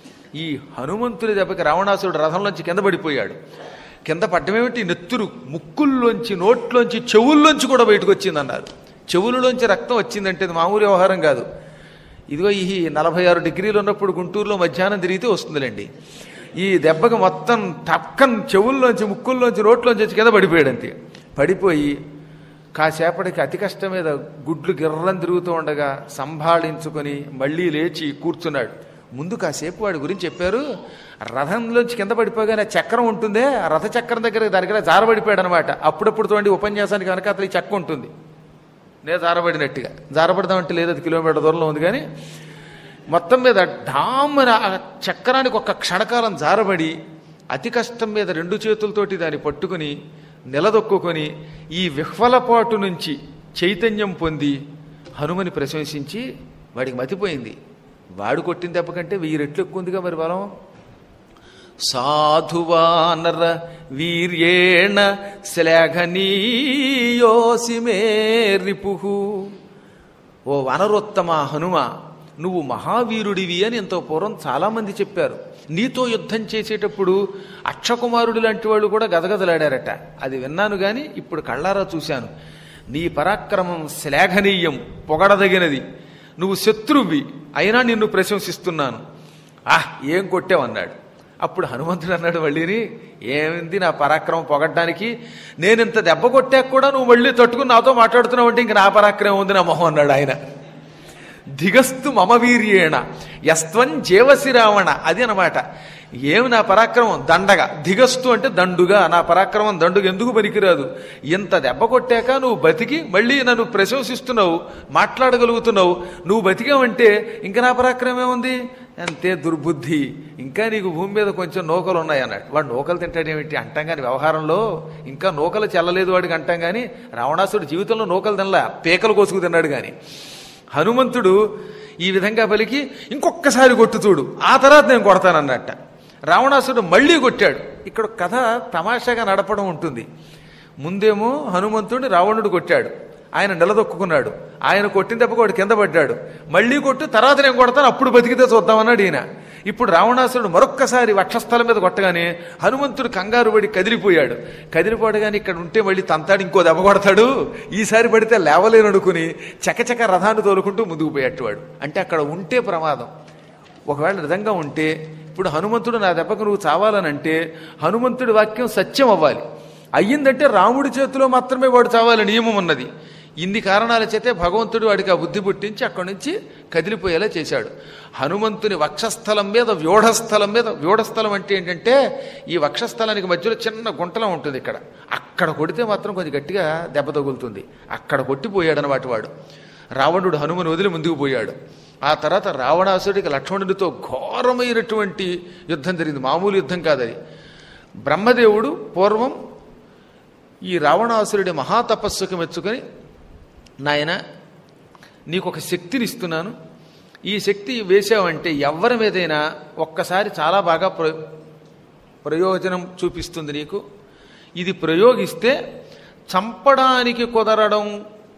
ఈ హనుమంతుడి దెబ్బకి రావణాసురుడు రథంలోంచి కింద పడిపోయాడు కింద పడ్డమేమిటి నెత్తురు ముక్కుల్లోంచి నోట్లోంచి చెవుల్లోంచి కూడా బయటకు వచ్చిందన్నారు చెవులలోంచి రక్తం వచ్చిందంటే ఇది మామూలు వ్యవహారం కాదు ఇదిగో ఈ నలభై ఆరు డిగ్రీలు ఉన్నప్పుడు గుంటూరులో మధ్యాహ్నం తిరిగితే వస్తుందిలేండి ఈ దెబ్బకి మొత్తం టక్కన్ చెవుల్లోంచి ముక్కుల్లోంచి నోట్లోంచి వచ్చి కింద పడిపోయాడు అంతే పడిపోయి కాసేపటికి అతి కష్టం మీద గుడ్లు గిర్రం తిరుగుతూ ఉండగా సంభాళించుకొని మళ్ళీ లేచి కూర్చున్నాడు ముందు కాసేపు వాడి గురించి చెప్పారు రథంలోంచి కింద పడిపోగానే చక్రం ఉంటుందే ఆ రథ చక్రం దగ్గర దానికి జారబడిపోయాడు అనమాట అప్పుడప్పుడు చూడండి ఉపన్యాసానికి కనుక అతని చక్క ఉంటుంది నేను జారబడినట్టుగా జారబడదామంటే లేదు అది కిలోమీటర్ దూరంలో ఉంది కానీ మొత్తం మీద ఢామ్మన ఆ చక్రానికి ఒక క్షణకాలం జారబడి అతి కష్టం మీద రెండు చేతులతోటి దాన్ని పట్టుకుని నిలదొక్కుని ఈ విహ్వలపాటు నుంచి చైతన్యం పొంది హనుమని ప్రశంసించి వాడికి మతిపోయింది వాడు కొట్టిన దెబ్బ కంటే వెయ్యి రెట్లు ఎక్కువ ఉందిగా మరి బలం సాధువానర వీర్యేణ శ్లాఘనీయోసి మే రిపుహు ఓ వనరోత్తమ హనుమ నువ్వు మహావీరుడివి అని ఎంతో పూర్వం చాలామంది చెప్పారు నీతో యుద్ధం చేసేటప్పుడు అక్షకుమారుడు లాంటి వాళ్ళు కూడా గదగదలాడారట అది విన్నాను కానీ ఇప్పుడు కళ్ళారా చూశాను నీ పరాక్రమం శ్లాఘనీయం పొగడదగినది నువ్వు శత్రువి అయినా నిన్ను ప్రశంసిస్తున్నాను ఆహ్ ఏం కొట్టావన్నాడు అప్పుడు హనుమంతుడు అన్నాడు మళ్ళీని ఏమింది నా పరాక్రమం పొగడ్డానికి నేను ఇంత దెబ్బ కొట్టాక కూడా నువ్వు మళ్ళీ తట్టుకుని నాతో మాట్లాడుతున్నావు అంటే ఇంక నా పరాక్రమం ఉంది నా మొహం అన్నాడు ఆయన దిగస్తు మమ వీర్యేణ యస్త్వం జీవసి రావణ అది అనమాట ఏమి నా పరాక్రమం దండగా దిగస్తు అంటే దండుగా నా పరాక్రమం దండుగా ఎందుకు పనికిరాదు ఇంత దెబ్బ కొట్టాక నువ్వు బతికి మళ్ళీ నన్ను ప్రశంసిస్తున్నావు మాట్లాడగలుగుతున్నావు నువ్వు బతికావంటే ఇంకా నా పరాక్రమం ఏముంది అంతే దుర్బుద్ధి ఇంకా నీకు భూమి మీద కొంచెం నూకలు ఉన్నాయి అన్నట్టు వాడు నూకలు తింటాడేమిటి అంటాం కానీ వ్యవహారంలో ఇంకా నూకలు చెల్లలేదు వాడికి అంటాం కానీ రావణాసుడు జీవితంలో నూకలు తినలా పేకలు కోసుకు తిన్నాడు కానీ హనుమంతుడు ఈ విధంగా పలికి ఇంకొక్కసారి కొట్టు చూడు ఆ తర్వాత నేను కొడతానన్నట్ట రావణాసుడు మళ్ళీ కొట్టాడు ఇక్కడ కథ తమాషాగా నడపడం ఉంటుంది ముందేమో హనుమంతుడిని రావణుడు కొట్టాడు ఆయన నిలదొక్కున్నాడు ఆయన కొట్టిన దెబ్బ వాడు కింద పడ్డాడు మళ్ళీ కొట్టు తర్వాత నేను కొడతాను అప్పుడు బతికితే చూద్దామన్నాడు ఈయన ఇప్పుడు రావణాసురుడు మరొక్కసారి వక్షస్థలం మీద కొట్టగానే హనుమంతుడు కంగారు పడి కదిలిపోయాడు కదిలిపోవడగానే ఇక్కడ ఉంటే మళ్ళీ తంతాడు ఇంకో దెబ్బ కొడతాడు ఈసారి పడితే లేవలేను అనుకుని చకచక రథాన్ని తోలుకుంటూ ముందుకు పోయేట్టువాడు అంటే అక్కడ ఉంటే ప్రమాదం ఒకవేళ నిజంగా ఉంటే ఇప్పుడు హనుమంతుడు నా దెబ్బకు నువ్వు చావాలనంటే హనుమంతుడి వాక్యం సత్యం అవ్వాలి అయ్యిందంటే రాముడి చేతిలో మాత్రమే వాడు చావాలని నియమం ఉన్నది ఇన్ని కారణాల చేతే భగవంతుడు వాడికి ఆ బుద్ధి పుట్టించి అక్కడి నుంచి కదిలిపోయేలా చేశాడు హనుమంతుని వక్షస్థలం మీద వ్యూఢస్థలం మీద వ్యూఢస్థలం అంటే ఏంటంటే ఈ వక్షస్థలానికి మధ్యలో చిన్న గుంటలం ఉంటుంది ఇక్కడ అక్కడ కొడితే మాత్రం కొంచెం గట్టిగా దెబ్బ తగులుతుంది అక్కడ కొట్టిపోయాడు అన్నమాట వాడు రావణుడు హనుమని వదిలి ముందుకు పోయాడు ఆ తర్వాత రావణాసుడికి లక్ష్మణుడితో ఘోరమైనటువంటి యుద్ధం జరిగింది మామూలు యుద్ధం కాదది బ్రహ్మదేవుడు పూర్వం ఈ రావణాసురుడి మహాతపస్సుకు మెచ్చుకొని నాయన నీకు ఒక శక్తిని ఇస్తున్నాను ఈ శక్తి వేసావంటే ఎవరి మీదైనా ఒక్కసారి చాలా బాగా ప్ర ప్రయోజనం చూపిస్తుంది నీకు ఇది ప్రయోగిస్తే చంపడానికి కుదరడం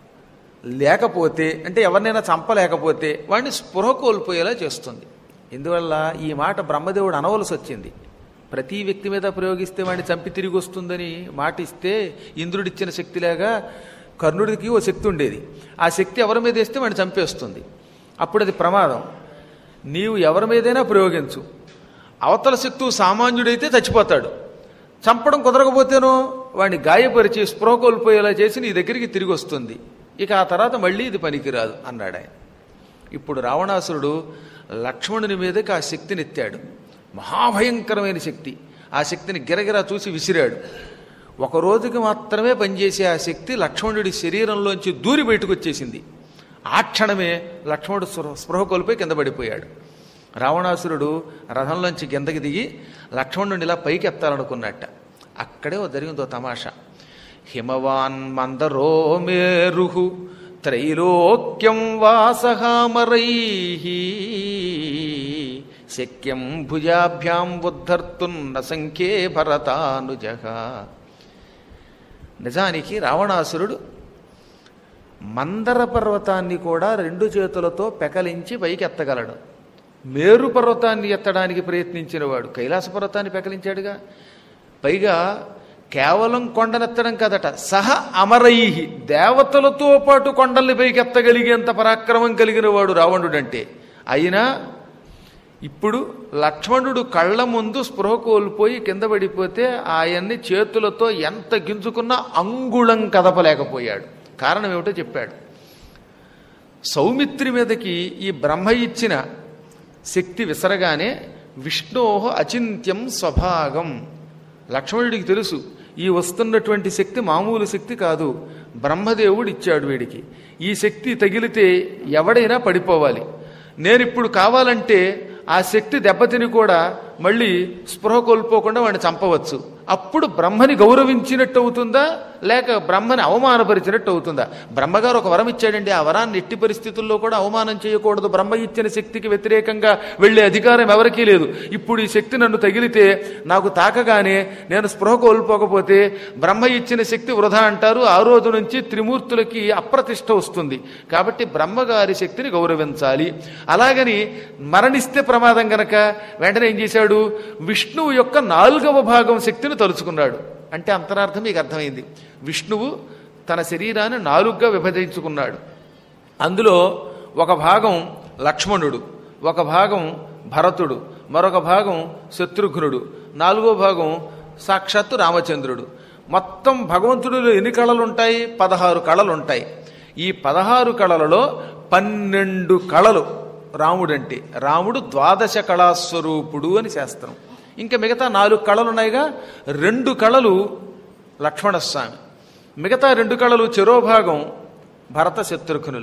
లేకపోతే అంటే ఎవరినైనా చంపలేకపోతే వాడిని స్పృహ కోల్పోయేలా చేస్తుంది ఇందువల్ల ఈ మాట బ్రహ్మదేవుడు అనవలసి వచ్చింది ప్రతి వ్యక్తి మీద ప్రయోగిస్తే వాడిని చంపి తిరిగి వస్తుందని మాట ఇస్తే ఇంద్రుడిచ్చిన శక్తిలాగా కర్ణుడికి ఓ శక్తి ఉండేది ఆ శక్తి ఎవరి మీద వేస్తే వాడిని చంపేస్తుంది అప్పుడు అది ప్రమాదం నీవు ఎవరి మీదైనా ప్రయోగించు అవతల శక్తువు సామాన్యుడైతే చచ్చిపోతాడు చంపడం కుదరకపోతేనో వాడిని గాయపరిచి స్పృహ కోల్పోయేలా చేసి నీ దగ్గరికి తిరిగి వస్తుంది ఇక ఆ తర్వాత మళ్ళీ ఇది పనికిరాదు అన్నాడు ఆయన ఇప్పుడు రావణాసురుడు లక్ష్మణుని మీదకి ఆ శక్తిని ఎత్తాడు మహాభయంకరమైన శక్తి ఆ శక్తిని గిరగిరా చూసి విసిరాడు ఒక రోజుకి మాత్రమే పనిచేసే ఆ శక్తి లక్ష్మణుడి శరీరంలోంచి దూరి బయటకు వచ్చేసింది ఆ క్షణమే లక్ష్మణుడు స్పృహ స్పృహ కోల్పోయి కింద పడిపోయాడు రావణాసురుడు రథంలోంచి కిందకి దిగి లక్ష్మణుడిని ఇలా పైకి ఎత్తాలనుకున్నట్ట అక్కడే ఓ జరిగిందో తమాషా హిమవాన్ మందరో మేరు త్రైలోక్యం వాసహామరై శక్యం భుజాభ్యాం ఉద్ధర్తున్న సంఖ్యే భరతానుజ నిజానికి రావణాసురుడు మందర పర్వతాన్ని కూడా రెండు చేతులతో పెకలించి పైకి ఎత్తగలడు మేరు పర్వతాన్ని ఎత్తడానికి ప్రయత్నించినవాడు కైలాస పర్వతాన్ని పెకలించాడుగా పైగా కేవలం కొండనెత్తడం కదట సహ అమరైహి దేవతలతో పాటు కొండల్ని పైకి ఎత్తగలిగేంత పరాక్రమం కలిగిన వాడు రావణుడంటే అయినా ఇప్పుడు లక్ష్మణుడు కళ్ళ ముందు స్పృహ కోల్పోయి కింద పడిపోతే ఆయన్ని చేతులతో ఎంత గింజుకున్నా అంగుళం కదపలేకపోయాడు కారణం ఏమిటో చెప్పాడు సౌమిత్రి మీదకి ఈ బ్రహ్మ ఇచ్చిన శక్తి విసరగానే విష్ణోహ అచింత్యం స్వభాగం లక్ష్మణుడికి తెలుసు ఈ వస్తున్నటువంటి శక్తి మామూలు శక్తి కాదు బ్రహ్మదేవుడు ఇచ్చాడు వీడికి ఈ శక్తి తగిలితే ఎవడైనా పడిపోవాలి నేనిప్పుడు కావాలంటే ఆ శక్తి దెబ్బతిని కూడా మళ్ళీ స్పృహ కోల్పోకుండా వాడిని చంపవచ్చు అప్పుడు బ్రహ్మని గౌరవించినట్టు అవుతుందా లేక బ్రహ్మని అవమానపరిచినట్టు అవుతుందా బ్రహ్మగారు ఒక వరం ఇచ్చాడండి ఆ వరాన్ని ఎట్టి పరిస్థితుల్లో కూడా అవమానం చేయకూడదు బ్రహ్మ ఇచ్చిన శక్తికి వ్యతిరేకంగా వెళ్ళే అధికారం ఎవరికీ లేదు ఇప్పుడు ఈ శక్తి నన్ను తగిలితే నాకు తాకగానే నేను స్పృహ కోల్పోకపోతే బ్రహ్మ ఇచ్చిన శక్తి వృధా అంటారు ఆ రోజు నుంచి త్రిమూర్తులకి అప్రతిష్ట వస్తుంది కాబట్టి బ్రహ్మగారి శక్తిని గౌరవించాలి అలాగని మరణిస్తే ప్రమాదం గనక వెంటనే ఏం చేశాడు విష్ణువు యొక్క నాలుగవ భాగం శక్తిని తలుచుకున్నాడు అంటే అంతరార్థం మీకు అర్థమైంది విష్ణువు తన శరీరాన్ని నాలుగుగా విభజించుకున్నాడు అందులో ఒక భాగం లక్ష్మణుడు ఒక భాగం భరతుడు మరొక భాగం శత్రుఘ్నుడు నాలుగో భాగం సాక్షాత్తు రామచంద్రుడు మొత్తం భగవంతుడిలో ఎన్ని కళలు ఉంటాయి పదహారు కళలు ఉంటాయి ఈ పదహారు కళలలో పన్నెండు కళలు రాముడంటే రాముడు ద్వాదశ కళాస్వరూపుడు అని శాస్త్రం ఇంకా మిగతా నాలుగు కళలు ఉన్నాయిగా రెండు కళలు లక్ష్మణస్వామి మిగతా రెండు కళలు చెరోభాగం భరత శత్రుఘ్నులు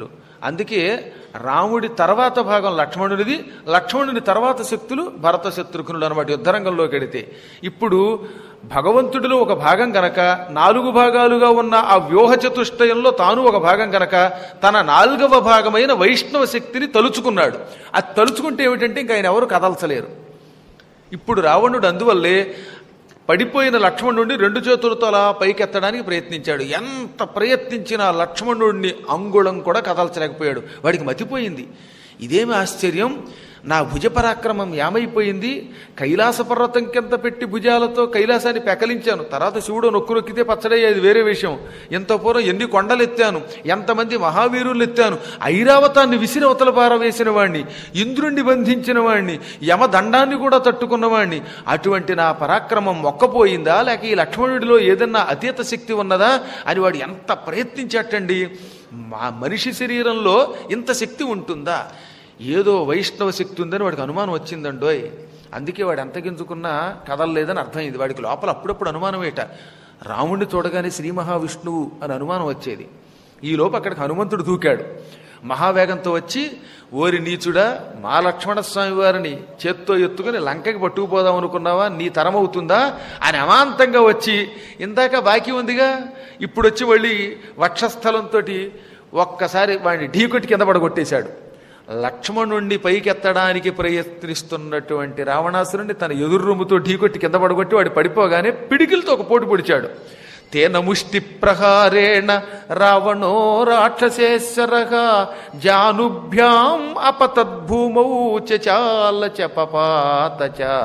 అందుకే రాముడి తర్వాత భాగం లక్ష్మణుడిది లక్ష్మణుని తర్వాత శక్తులు భరత శత్రుఘ్నుడు అనమాట యుద్ధరంగంలోకి వెడితే ఇప్పుడు భగవంతుడిలో ఒక భాగం గనక నాలుగు భాగాలుగా ఉన్న ఆ వ్యూహ చతుష్టయంలో తాను ఒక భాగం గనక తన నాలుగవ భాగమైన వైష్ణవ శక్తిని తలుచుకున్నాడు అది తలుచుకుంటే ఏమిటంటే ఇంకా ఆయన ఎవరు కదల్చలేరు ఇప్పుడు రావణుడు అందువల్లే పడిపోయిన లక్ష్మణుడిని రెండు చేతులతో అలా పైకెత్తడానికి ప్రయత్నించాడు ఎంత ప్రయత్నించినా లక్ష్మణుడిని అంగుళం కూడా కదల్చలేకపోయాడు వాడికి మతిపోయింది ఇదేమి ఆశ్చర్యం నా భుజ పరాక్రమం ఏమైపోయింది కైలాస పర్వతం కింద పెట్టి భుజాలతో కైలాసాన్ని పెకలించాను తర్వాత శివుడు నొక్కు నొక్కితే పచ్చడయ్యేది వేరే విషయం ఎంత పూర్వం ఎన్ని కొండలు ఎత్తాను ఎంతమంది మహావీరులు ఎత్తాను ఐరావతాన్ని విసిరి అవతల పారవేసిన వాణ్ణి ఇంద్రుణ్ణి బంధించిన వాణ్ణి యమదండాన్ని కూడా తట్టుకున్న వాణ్ణి అటువంటి నా పరాక్రమం మొక్కపోయిందా లేక ఈ లక్ష్మణుడిలో ఏదన్నా అతీత శక్తి ఉన్నదా అని వాడు ఎంత ప్రయత్నించాటండి మా మనిషి శరీరంలో ఇంత శక్తి ఉంటుందా ఏదో వైష్ణవ శక్తి ఉందని వాడికి అనుమానం వచ్చిందండోయ్ అందుకే వాడు ఎంత గింజుకున్నా కదలలేదని అర్థమైంది వాడికి లోపల అప్పుడప్పుడు అనుమానం ఏట రాముడిని చూడగానే శ్రీ మహావిష్ణువు అని అనుమానం వచ్చేది ఈ లోపు అక్కడికి హనుమంతుడు దూకాడు మహావేగంతో వచ్చి ఓరి నీచుడా మా లక్ష్మణ స్వామి వారిని చేత్తో ఎత్తుకుని లంకకి పట్టుకుపోదాం అనుకున్నావా నీ తరం అవుతుందా అని అమాంతంగా వచ్చి ఇందాక బాకీ ఉందిగా ఇప్పుడు వచ్చి మళ్ళీ వక్షస్థలంతో ఒక్కసారి వాడిని ఢీకొట్టి కింద పడగొట్టేశాడు లక్ష్మణుణ్ణి పైకెత్తడానికి ప్రయత్నిస్తున్నటువంటి రావణాసురుణ్ణి తన ఎదుర్రొమ్ముతో ఢీకొట్టి కింద పడగొట్టి వాడు పడిపోగానే పిడికిలతో ఒక పోటు పొడిచాడు తేన ముష్టి ప్రహారేణ రావణో రాక్షసేశ్వర జానుభ్యాం అపతద్భూమౌ చాల చపపాత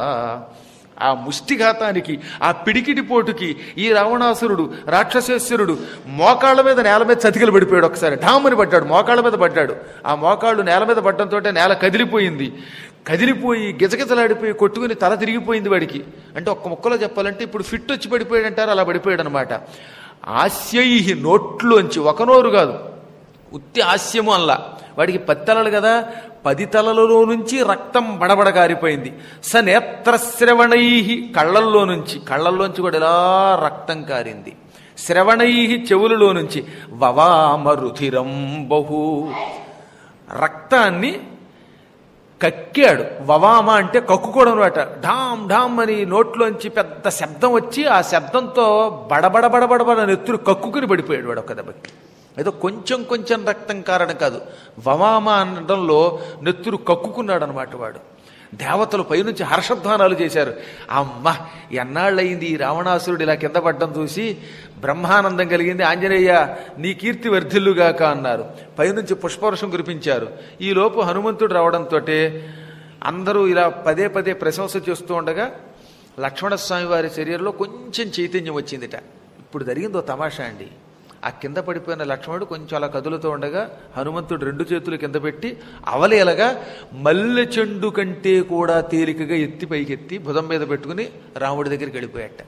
ఆ ముష్టిఘాతానికి ఆ పిడికిడి పోటుకి ఈ రావణాసురుడు రాక్షసేశ్వరుడు మోకాళ్ళ మీద నేల మీద చతికిలు పడిపోయాడు ఒకసారి ఢామని పడ్డాడు మోకాళ్ళ మీద పడ్డాడు ఆ మోకాళ్ళు నేల మీద పడ్డంతో నేల కదిలిపోయింది కదిలిపోయి గిజగిజలాడిపోయి కొట్టుకుని తల తిరిగిపోయింది వాడికి అంటే ఒక్క ముక్కలో చెప్పాలంటే ఇప్పుడు ఫిట్ వచ్చి పడిపోయాడు అంటారు అలా పడిపోయాడు అనమాట ఆస్యై నోట్లోంచి ఒక నోరు కాదు ఉత్తి హాస్యము అల్లా వాడికి పది తలలు కదా పది తలలలో నుంచి రక్తం బడబడ కారిపోయింది స నేత్రశ్రవణై కళ్ళల్లో నుంచి కళ్ళల్లోంచి కూడా ఇలా రక్తం కారింది శ్రవణై చెవులలో నుంచి వవామ రుధిరం బహు రక్తాన్ని కక్కాడు వవామ అంటే కక్కుకోవడం అనమాట ఢామ్ ఢామ్ అని నోట్లోంచి పెద్ద శబ్దం వచ్చి ఆ శబ్దంతో బడబడ బడబడబడ నెత్తురు కక్కుకుని పడిపోయాడు వాడు ఒక దెబ్బకి ఏదో కొంచెం కొంచెం రక్తం కారణం కాదు వవామ అనడంలో నెత్తురు కక్కుకున్నాడు అనమాట వాడు దేవతలు పైనుంచి హర్షధ్వానాలు చేశారు అమ్మ ఎన్నాళ్ళయింది ఈ రావణాసురుడు ఇలా కింద పడ్డం చూసి బ్రహ్మానందం కలిగింది ఆంజనేయ నీ కీర్తి వర్ధిల్లుగాక అన్నారు పైనుంచి పుష్పవర్షం కురిపించారు ఈ లోపు హనుమంతుడు రావడంతో అందరూ ఇలా పదే పదే ప్రశంస చేస్తూ ఉండగా లక్ష్మణస్వామి వారి శరీరంలో కొంచెం చైతన్యం వచ్చిందిట ఇప్పుడు జరిగిందో తమాషా అండి ఆ కింద పడిపోయిన లక్ష్మణుడు కొంచెం అలా కదులుతూ ఉండగా హనుమంతుడు రెండు చేతులు కింద పెట్టి అవలేలగా మల్లె చెండు కంటే కూడా తేలికగా ఎత్తి పైకెత్తి భుజం మీద పెట్టుకుని రాముడి దగ్గరికి వెళ్ళిపోయాట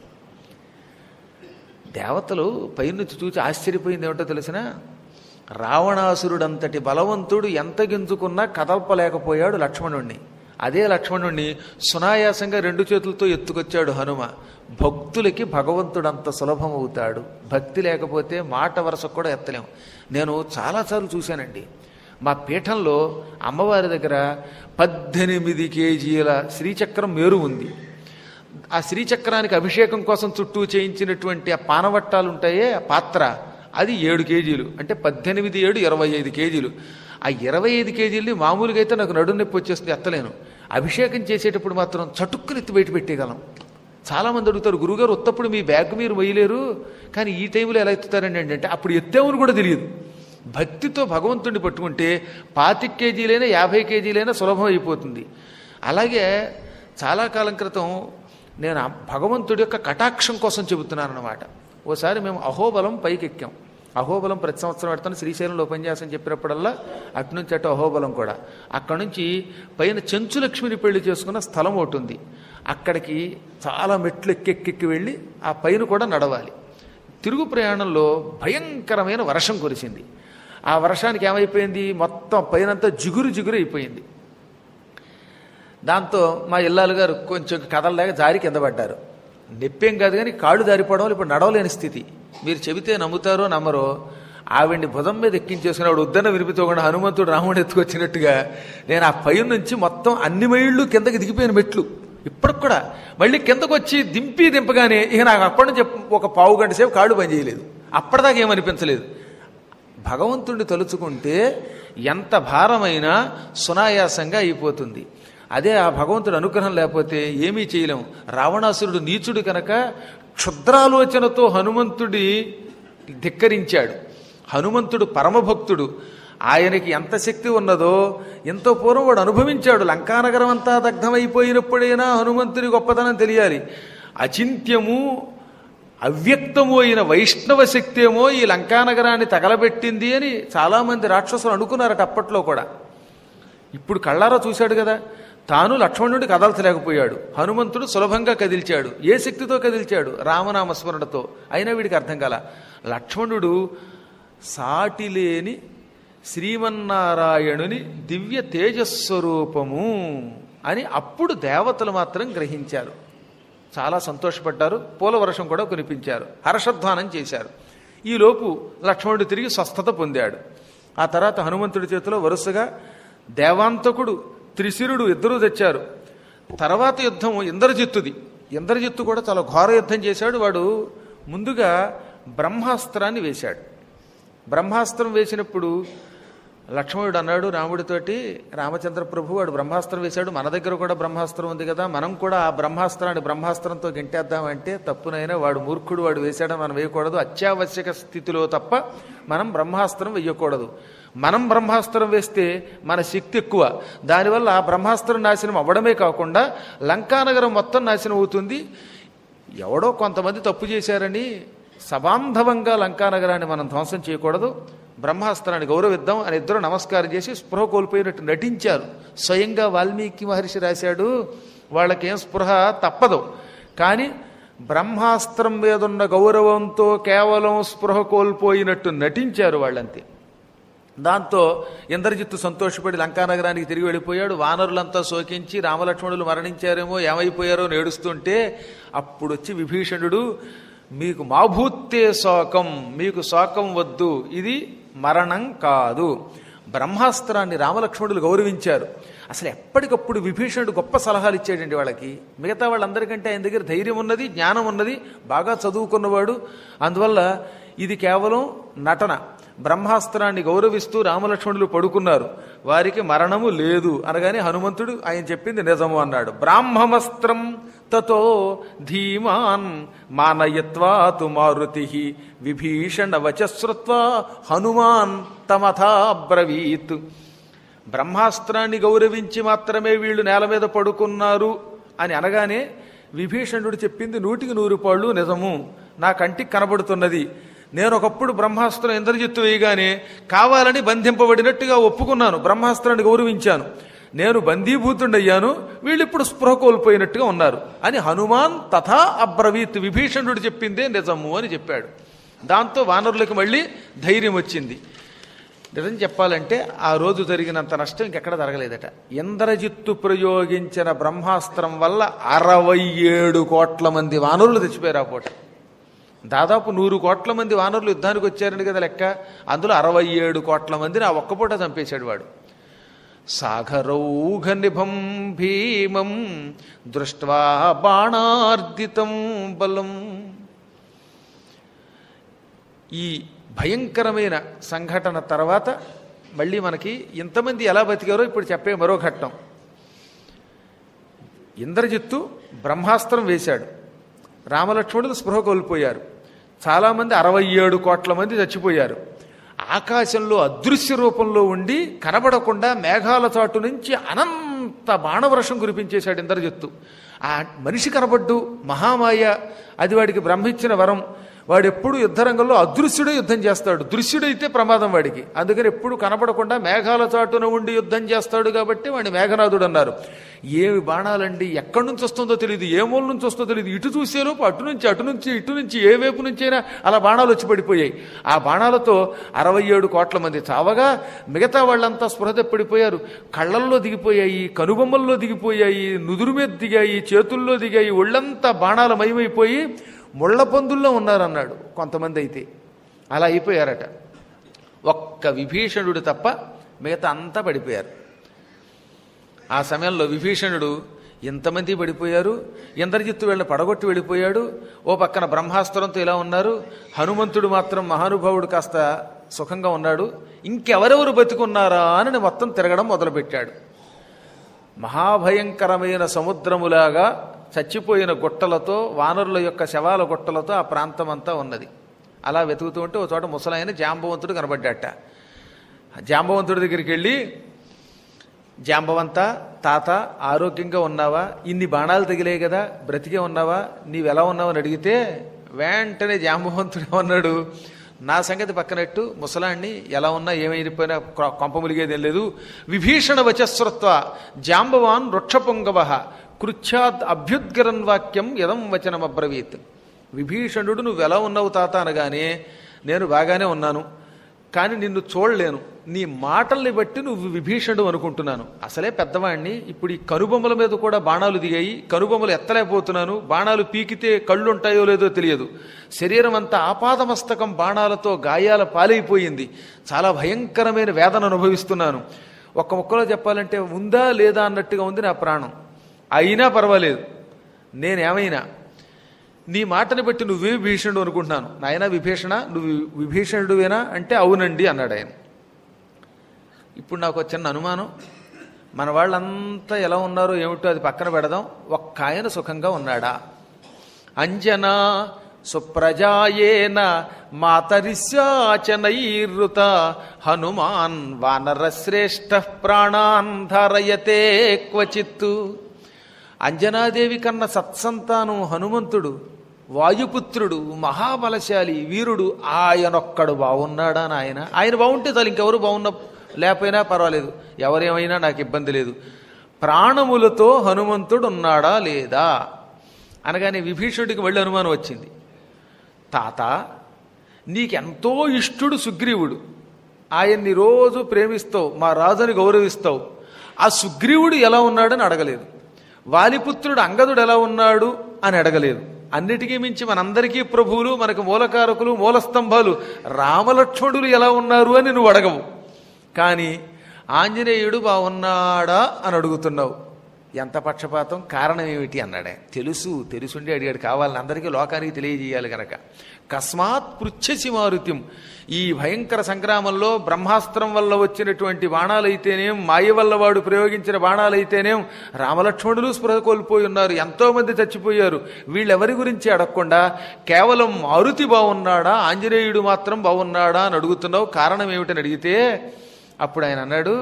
దేవతలు పైనుంచి చూసి ఆశ్చర్యపోయింది ఏమిటో తెలిసిన రావణాసురుడంతటి బలవంతుడు ఎంత గింజుకున్నా కదల్పలేకపోయాడు లక్ష్మణుణ్ణి అదే లక్ష్మణుణ్ణి సునాయాసంగా రెండు చేతులతో ఎత్తుకొచ్చాడు హనుమ భక్తులకి భగవంతుడంత సులభమవుతాడు భక్తి లేకపోతే మాట వరస కూడా ఎత్తలేం నేను చాలాసార్లు చూశానండి మా పీఠంలో అమ్మవారి దగ్గర పద్దెనిమిది కేజీల శ్రీచక్రం మేరు ఉంది ఆ శ్రీచక్రానికి అభిషేకం కోసం చుట్టూ చేయించినటువంటి ఆ పానవట్టాలు ఉంటాయే ఆ పాత్ర అది ఏడు కేజీలు అంటే పద్దెనిమిది ఏడు ఇరవై ఐదు కేజీలు ఆ ఇరవై ఐదు కేజీలని మామూలుగా అయితే నాకు నడుము నొప్పి వచ్చేస్తుంది ఎత్తలేను అభిషేకం చేసేటప్పుడు మాత్రం చటుక్కుని ఎత్తి బయట పెట్టేయగలం చాలామంది అడుగుతారు గురుగారు ఉత్తప్పుడు మీ బ్యాగ్ మీరు మొయ్యలేరు కానీ ఈ టైంలో ఎలా ఎత్తుతారండి అంటే అప్పుడు ఎత్తేమని కూడా తెలియదు భక్తితో భగవంతుడిని పట్టుకుంటే పాతిక కేజీలైనా యాభై కేజీలైనా సులభం అయిపోతుంది అలాగే చాలా కాలం క్రితం నేను ఆ భగవంతుడి యొక్క కటాక్షం కోసం చెబుతున్నాను అనమాట ఓసారి మేము అహోబలం పైకి ఎక్కాం అహోబలం ప్రతి సంవత్సరం పెడతాను శ్రీశైలంలో ఉపన్యాసం చెప్పినప్పుడల్లా అటు నుంచి అటు అహోబలం కూడా అక్కడ నుంచి పైన చెంచులక్ష్మిని పెళ్లి చేసుకున్న స్థలం ఒకటి ఉంది అక్కడికి చాలా మెట్లు ఎక్కెక్కెక్కి వెళ్ళి ఆ పైన కూడా నడవాలి తిరుగు ప్రయాణంలో భయంకరమైన వర్షం కురిసింది ఆ వర్షానికి ఏమైపోయింది మొత్తం పైనంతా జిగురు జిగురు అయిపోయింది దాంతో మా ఇల్లాలు గారు కొంచెం కదలలేక జారి కింద పడ్డారు నొప్పేం కాదు కానీ కాళ్ళు జారిపోవడం వల్ల ఇప్పుడు నడవలేని స్థితి మీరు చెబితే నమ్ముతారో నమ్మరో ఆవిడ్ని భుజం మీద ఎక్కించేసుకుని ఆవిడ వద్దన్న వినిపితోకుండా హనుమంతుడు రాముడు ఎత్తుకొచ్చినట్టుగా నేను ఆ పై నుంచి మొత్తం అన్ని మైళ్ళు కిందకి దిగిపోయిన మెట్లు ఇప్పటికి కూడా మళ్ళీ కిందకు వచ్చి దింపి దింపగానే ఇక నాకు అప్పటి నుంచి ఒక పావు గంట సేపు కాళ్ళు పని చేయలేదు అప్పటిదాకా ఏమనిపించలేదు భగవంతుడిని తలుచుకుంటే ఎంత భారమైనా సునాయాసంగా అయిపోతుంది అదే ఆ భగవంతుడి అనుగ్రహం లేకపోతే ఏమీ చేయలేం రావణాసురుడు నీచుడు కనుక క్షుద్రాలోచనతో హనుమంతుడి ధిక్కరించాడు హనుమంతుడు పరమభక్తుడు ఆయనకి ఎంత శక్తి ఉన్నదో ఎంతో పూర్వం వాడు అనుభవించాడు లంకానగరం అంతా దగ్ధమైపోయినప్పుడైనా హనుమంతుని గొప్పతనం తెలియాలి అచింత్యము అవ్యక్తము అయిన వైష్ణవ శక్తి ఏమో ఈ లంకానగరాన్ని తగలబెట్టింది అని చాలామంది రాక్షసులు అనుకున్నారట అప్పట్లో కూడా ఇప్పుడు కళ్ళారా చూశాడు కదా తాను లక్ష్మణుడి కదల్చలేకపోయాడు హనుమంతుడు సులభంగా కదిల్చాడు ఏ శక్తితో కదిల్చాడు రామనామస్మరణతో అయినా వీడికి అర్థం కాల లక్ష్మణుడు సాటిలేని శ్రీమన్నారాయణుని దివ్య తేజస్వరూపము అని అప్పుడు దేవతలు మాత్రం గ్రహించారు చాలా సంతోషపడ్డారు పూల వర్షం కూడా కురిపించారు హర్షధ్వానం చేశారు ఈలోపు లక్ష్మణుడు తిరిగి స్వస్థత పొందాడు ఆ తర్వాత హనుమంతుడి చేతిలో వరుసగా దేవాంతకుడు త్రిశిరుడు ఇద్దరూ తెచ్చారు తర్వాత యుద్ధం ఇంద్రజిత్తుది ఇంద్రజిత్తు కూడా చాలా ఘోర యుద్ధం చేశాడు వాడు ముందుగా బ్రహ్మాస్త్రాన్ని వేశాడు బ్రహ్మాస్త్రం వేసినప్పుడు లక్ష్మణుడు అన్నాడు రాముడితోటి రామచంద్ర ప్రభు వాడు బ్రహ్మాస్త్రం వేశాడు మన దగ్గర కూడా బ్రహ్మాస్త్రం ఉంది కదా మనం కూడా ఆ బ్రహ్మాస్త్రాన్ని బ్రహ్మాస్త్రంతో గెంటేద్దామంటే తప్పునైనా వాడు మూర్ఖుడు వాడు వేశాడని మనం వేయకూడదు అత్యావశ్యక స్థితిలో తప్ప మనం బ్రహ్మాస్త్రం వేయకూడదు మనం బ్రహ్మాస్త్రం వేస్తే మన శక్తి ఎక్కువ దానివల్ల ఆ బ్రహ్మాస్త్రం నాశనం అవ్వడమే కాకుండా లంకానగరం మొత్తం నాశనం అవుతుంది ఎవడో కొంతమంది తప్పు చేశారని సబాంధవంగా లంకానగరాన్ని మనం ధ్వంసం చేయకూడదు బ్రహ్మాస్త్రాన్ని గౌరవిద్దాం అని ఇద్దరు నమస్కారం చేసి స్పృహ కోల్పోయినట్టు నటించారు స్వయంగా వాల్మీకి మహర్షి రాశాడు వాళ్ళకేం స్పృహ తప్పదు కానీ బ్రహ్మాస్త్రం మీదున్న గౌరవంతో కేవలం స్పృహ కోల్పోయినట్టు నటించారు వాళ్ళంతే దాంతో ఇంద్రజిత్తు సంతోషపడి లంకానగరానికి తిరిగి వెళ్ళిపోయాడు వానరులంతా శోకించి రామలక్ష్మణులు మరణించారేమో ఏమైపోయారో నేడుస్తుంటే అప్పుడు వచ్చి విభీషణుడు మీకు మాభూత్తే శోకం మీకు శోకం వద్దు ఇది మరణం కాదు బ్రహ్మాస్త్రాన్ని రామలక్ష్మణులు గౌరవించారు అసలు ఎప్పటికప్పుడు విభీషణుడు గొప్ప సలహాలు ఇచ్చాడండి వాళ్ళకి మిగతా వాళ్ళందరికంటే ఆయన దగ్గర ధైర్యం ఉన్నది జ్ఞానం ఉన్నది బాగా చదువుకున్నవాడు అందువల్ల ఇది కేవలం నటన బ్రహ్మాస్త్రాన్ని గౌరవిస్తూ రామలక్ష్మణులు పడుకున్నారు వారికి మరణము లేదు అనగానే హనుమంతుడు ఆయన చెప్పింది నిజము అన్నాడు బ్రాహ్మమస్త్రం తతో ధీమాన్ మానయత్వా తు మారుతి విభీషణ వచశ్రుత్వా హనుమాన్ తమథా బ్రవీత్ బ్రహ్మాస్త్రాన్ని గౌరవించి మాత్రమే వీళ్ళు నేల మీద పడుకున్నారు అని అనగానే విభీషణుడు చెప్పింది నూటికి నూరు పాళ్ళు నిజము నా కంటికి కనబడుతున్నది నేను ఒకప్పుడు బ్రహ్మాస్త్రం ఇంద్రజిత్తు వేయగానే కావాలని బంధింపబడినట్టుగా ఒప్పుకున్నాను బ్రహ్మాస్త్రాన్ని గౌరవించాను నేను బందీభూతుండయ్యాను వీళ్ళు ఇప్పుడు స్పృహ కోల్పోయినట్టుగా ఉన్నారు అని హనుమాన్ తథా అబ్రవీత్ విభీషణుడు చెప్పిందే నిజము అని చెప్పాడు దాంతో వానరులకు మళ్ళీ ధైర్యం వచ్చింది నిజం చెప్పాలంటే ఆ రోజు జరిగినంత నష్టం ఇంకెక్కడ జరగలేదట ఇంద్రజిత్తు ప్రయోగించిన బ్రహ్మాస్త్రం వల్ల అరవై ఏడు కోట్ల మంది వానరులు తెచ్చిపోయారు ఆ పూట దాదాపు నూరు కోట్ల మంది వానరులు యుద్ధానికి వచ్చారని కదా లెక్క అందులో అరవై ఏడు కోట్ల మందిని ఆ ఒక్క పూట చంపేశాడు వాడు సాగరౌఘ నిభం భీమం దృష్ట్వా బాణార్దితం బలం ఈ భయంకరమైన సంఘటన తర్వాత మళ్ళీ మనకి ఇంతమంది ఎలా బతికారో ఇప్పుడు చెప్పే మరో ఘట్టం ఇంద్రజిత్తు బ్రహ్మాస్త్రం వేశాడు రామలక్ష్మణులు స్పృహ కోల్పోయారు చాలామంది అరవై ఏడు కోట్ల మంది చచ్చిపోయారు ఆకాశంలో అదృశ్య రూపంలో ఉండి కనబడకుండా మేఘాల చాటు నుంచి అనంత బాణవర్షం కురిపించేశాడు ఇంద్రజిత్తు ఆ మనిషి కనబడ్డు మహామాయ అది వాడికి బ్రహ్మిచ్చిన వరం వాడు ఎప్పుడు యుద్ధరంగంలో అదృశ్యుడే యుద్ధం చేస్తాడు దృశ్యుడైతే ప్రమాదం వాడికి అందుకని ఎప్పుడు కనపడకుండా మేఘాల చాటున ఉండి యుద్ధం చేస్తాడు కాబట్టి వాడిని మేఘనాథుడు అన్నారు ఏమి బాణాలండి ఎక్కడి నుంచి వస్తుందో తెలియదు ఏ మూల నుంచి వస్తుందో తెలియదు ఇటు చూసేలోపు అటు నుంచి అటు నుంచి ఇటు నుంచి ఏ వైపు నుంచైనా అలా బాణాలు వచ్చి పడిపోయాయి ఆ బాణాలతో అరవై ఏడు కోట్ల మంది చావగా మిగతా వాళ్ళంతా స్పృహ తెప్పడిపోయారు కళ్ళల్లో దిగిపోయాయి కనుబొమ్మల్లో దిగిపోయాయి నుదురు మీద దిగాయి చేతుల్లో దిగాయి ఒళ్ళంతా బాణాల మయమైపోయి ముళ్ళ పందుల్లో ఉన్నారన్నాడు కొంతమంది అయితే అలా అయిపోయారట ఒక్క విభీషణుడు తప్ప మిగతా అంతా పడిపోయారు ఆ సమయంలో విభీషణుడు ఎంతమంది పడిపోయారు ఇంద్రజిత్తు వీళ్ళని పడగొట్టి వెళ్ళిపోయాడు ఓ పక్కన బ్రహ్మాస్త్రంతో ఇలా ఉన్నారు హనుమంతుడు మాత్రం మహానుభావుడు కాస్త సుఖంగా ఉన్నాడు ఇంకెవరెవరు బతికున్నారా అని మొత్తం తిరగడం మొదలుపెట్టాడు మహాభయంకరమైన సముద్రములాగా చచ్చిపోయిన గుట్టలతో వానరుల యొక్క శవాల గుట్టలతో ఆ ప్రాంతం అంతా ఉన్నది అలా వెతుకుతూ ఉంటే ఒక చోట ముసలాయన జాంబవంతుడు కనబడ్డాట జాంబవంతుడి దగ్గరికి వెళ్ళి జాంబవంత తాత ఆరోగ్యంగా ఉన్నావా ఇన్ని బాణాలు తగిలే కదా బ్రతికే ఉన్నావా నీవెలా ఉన్నావని అడిగితే వెంటనే జాంబవంతుడు ఏమన్నాడు నా సంగతి పక్కనట్టు ముసలాన్ని ఎలా ఉన్నా ఏమైపోయినా కొ- కొంప ములిగేది ఏం లేదు విభీషణ వచస్వత్వ జాంబవాన్ వృక్షపుంగవ కృచ్ఛాద్ అభ్యుద్గరన్ వాక్యం యదం వచనం అబ్రవీత్ విభీషణుడు నువ్వు ఎలా ఉన్నావు తాత అనగానే నేను బాగానే ఉన్నాను కానీ నిన్ను చూడలేను నీ మాటల్ని బట్టి నువ్వు విభీషణుడు అనుకుంటున్నాను అసలే పెద్దవాణ్ణి ఇప్పుడు ఈ కనుబొమ్మల మీద కూడా బాణాలు దిగాయి కనుబొమ్మలు ఎత్తలేకపోతున్నాను బాణాలు పీకితే కళ్ళు ఉంటాయో లేదో తెలియదు శరీరం అంతా ఆపాదమస్తకం బాణాలతో గాయాల పాలైపోయింది చాలా భయంకరమైన వేదన అనుభవిస్తున్నాను ఒక్క ముక్కలో చెప్పాలంటే ఉందా లేదా అన్నట్టుగా ఉంది నా ప్రాణం అయినా పర్వాలేదు నేనేమైనా నీ మాటని బట్టి నువ్వే విభీషణుడు అనుకుంటున్నాను నాయన విభీషణ నువ్వు విభీషణుడువేనా అంటే అవునండి అన్నాడు ఆయన ఇప్పుడు నాకు ఒక చిన్న అనుమానం మన వాళ్ళంతా ఎలా ఉన్నారో ఏమిటో అది పక్కన పెడదాం ఒక్క ఆయన సుఖంగా ఉన్నాడా అంజనా సుప్రజాయేన మాతరిశాచనైరుత హనుమాన్ వానరశ్రేష్ఠ ప్రాణాన్ ధారయతే క్వచిత్తు అంజనాదేవి కన్న సత్సంతానం హనుమంతుడు వాయుపుత్రుడు మహాబలశాలి వీరుడు ఆయనొక్కడు బాగున్నాడా నాయన ఆయన బాగుంటే చాలు ఇంకెవరు బాగున్న లేకపోయినా పర్వాలేదు ఎవరేమైనా నాకు ఇబ్బంది లేదు ప్రాణములతో హనుమంతుడు ఉన్నాడా లేదా అనగానే విభీషణుడికి వెళ్ళి అనుమానం వచ్చింది తాత నీకెంతో ఇష్టుడు సుగ్రీవుడు ఆయన్ని రోజు ప్రేమిస్తావు మా రాజుని గౌరవిస్తావు ఆ సుగ్రీవుడు ఎలా ఉన్నాడని అడగలేదు వాలిపుత్రుడు అంగదుడు ఎలా ఉన్నాడు అని అడగలేదు అన్నిటికీ మించి మనందరికీ ప్రభువులు మనకు మూలకారకులు మూలస్తంభాలు రామలక్ష్మణులు ఎలా ఉన్నారు అని నువ్వు అడగవు కానీ ఆంజనేయుడు బాగున్నాడా అని అడుగుతున్నావు ఎంత పక్షపాతం కారణం ఏమిటి అన్నాడే తెలుసు తెలుసుండి అడిగాడు కావాలని అందరికీ లోకానికి తెలియజేయాలి గనక కస్మాత్ పృచ్ఛసి మారుత్యం ఈ భయంకర సంగ్రామంలో బ్రహ్మాస్త్రం వల్ల వచ్చినటువంటి బాణాలైతేనేం మాయ వల్ల వాడు ప్రయోగించిన బాణాలైతేనేం రామలక్ష్మణులు స్పృహ కోల్పోయి ఉన్నారు ఎంతో మంది చచ్చిపోయారు వీళ్ళెవరి గురించి అడగకుండా కేవలం మారుతి బాగున్నాడా ఆంజనేయుడు మాత్రం బాగున్నాడా అని అడుగుతున్నావు కారణం ఏమిటని అడిగితే అప్పుడు ఆయన అన్నాడు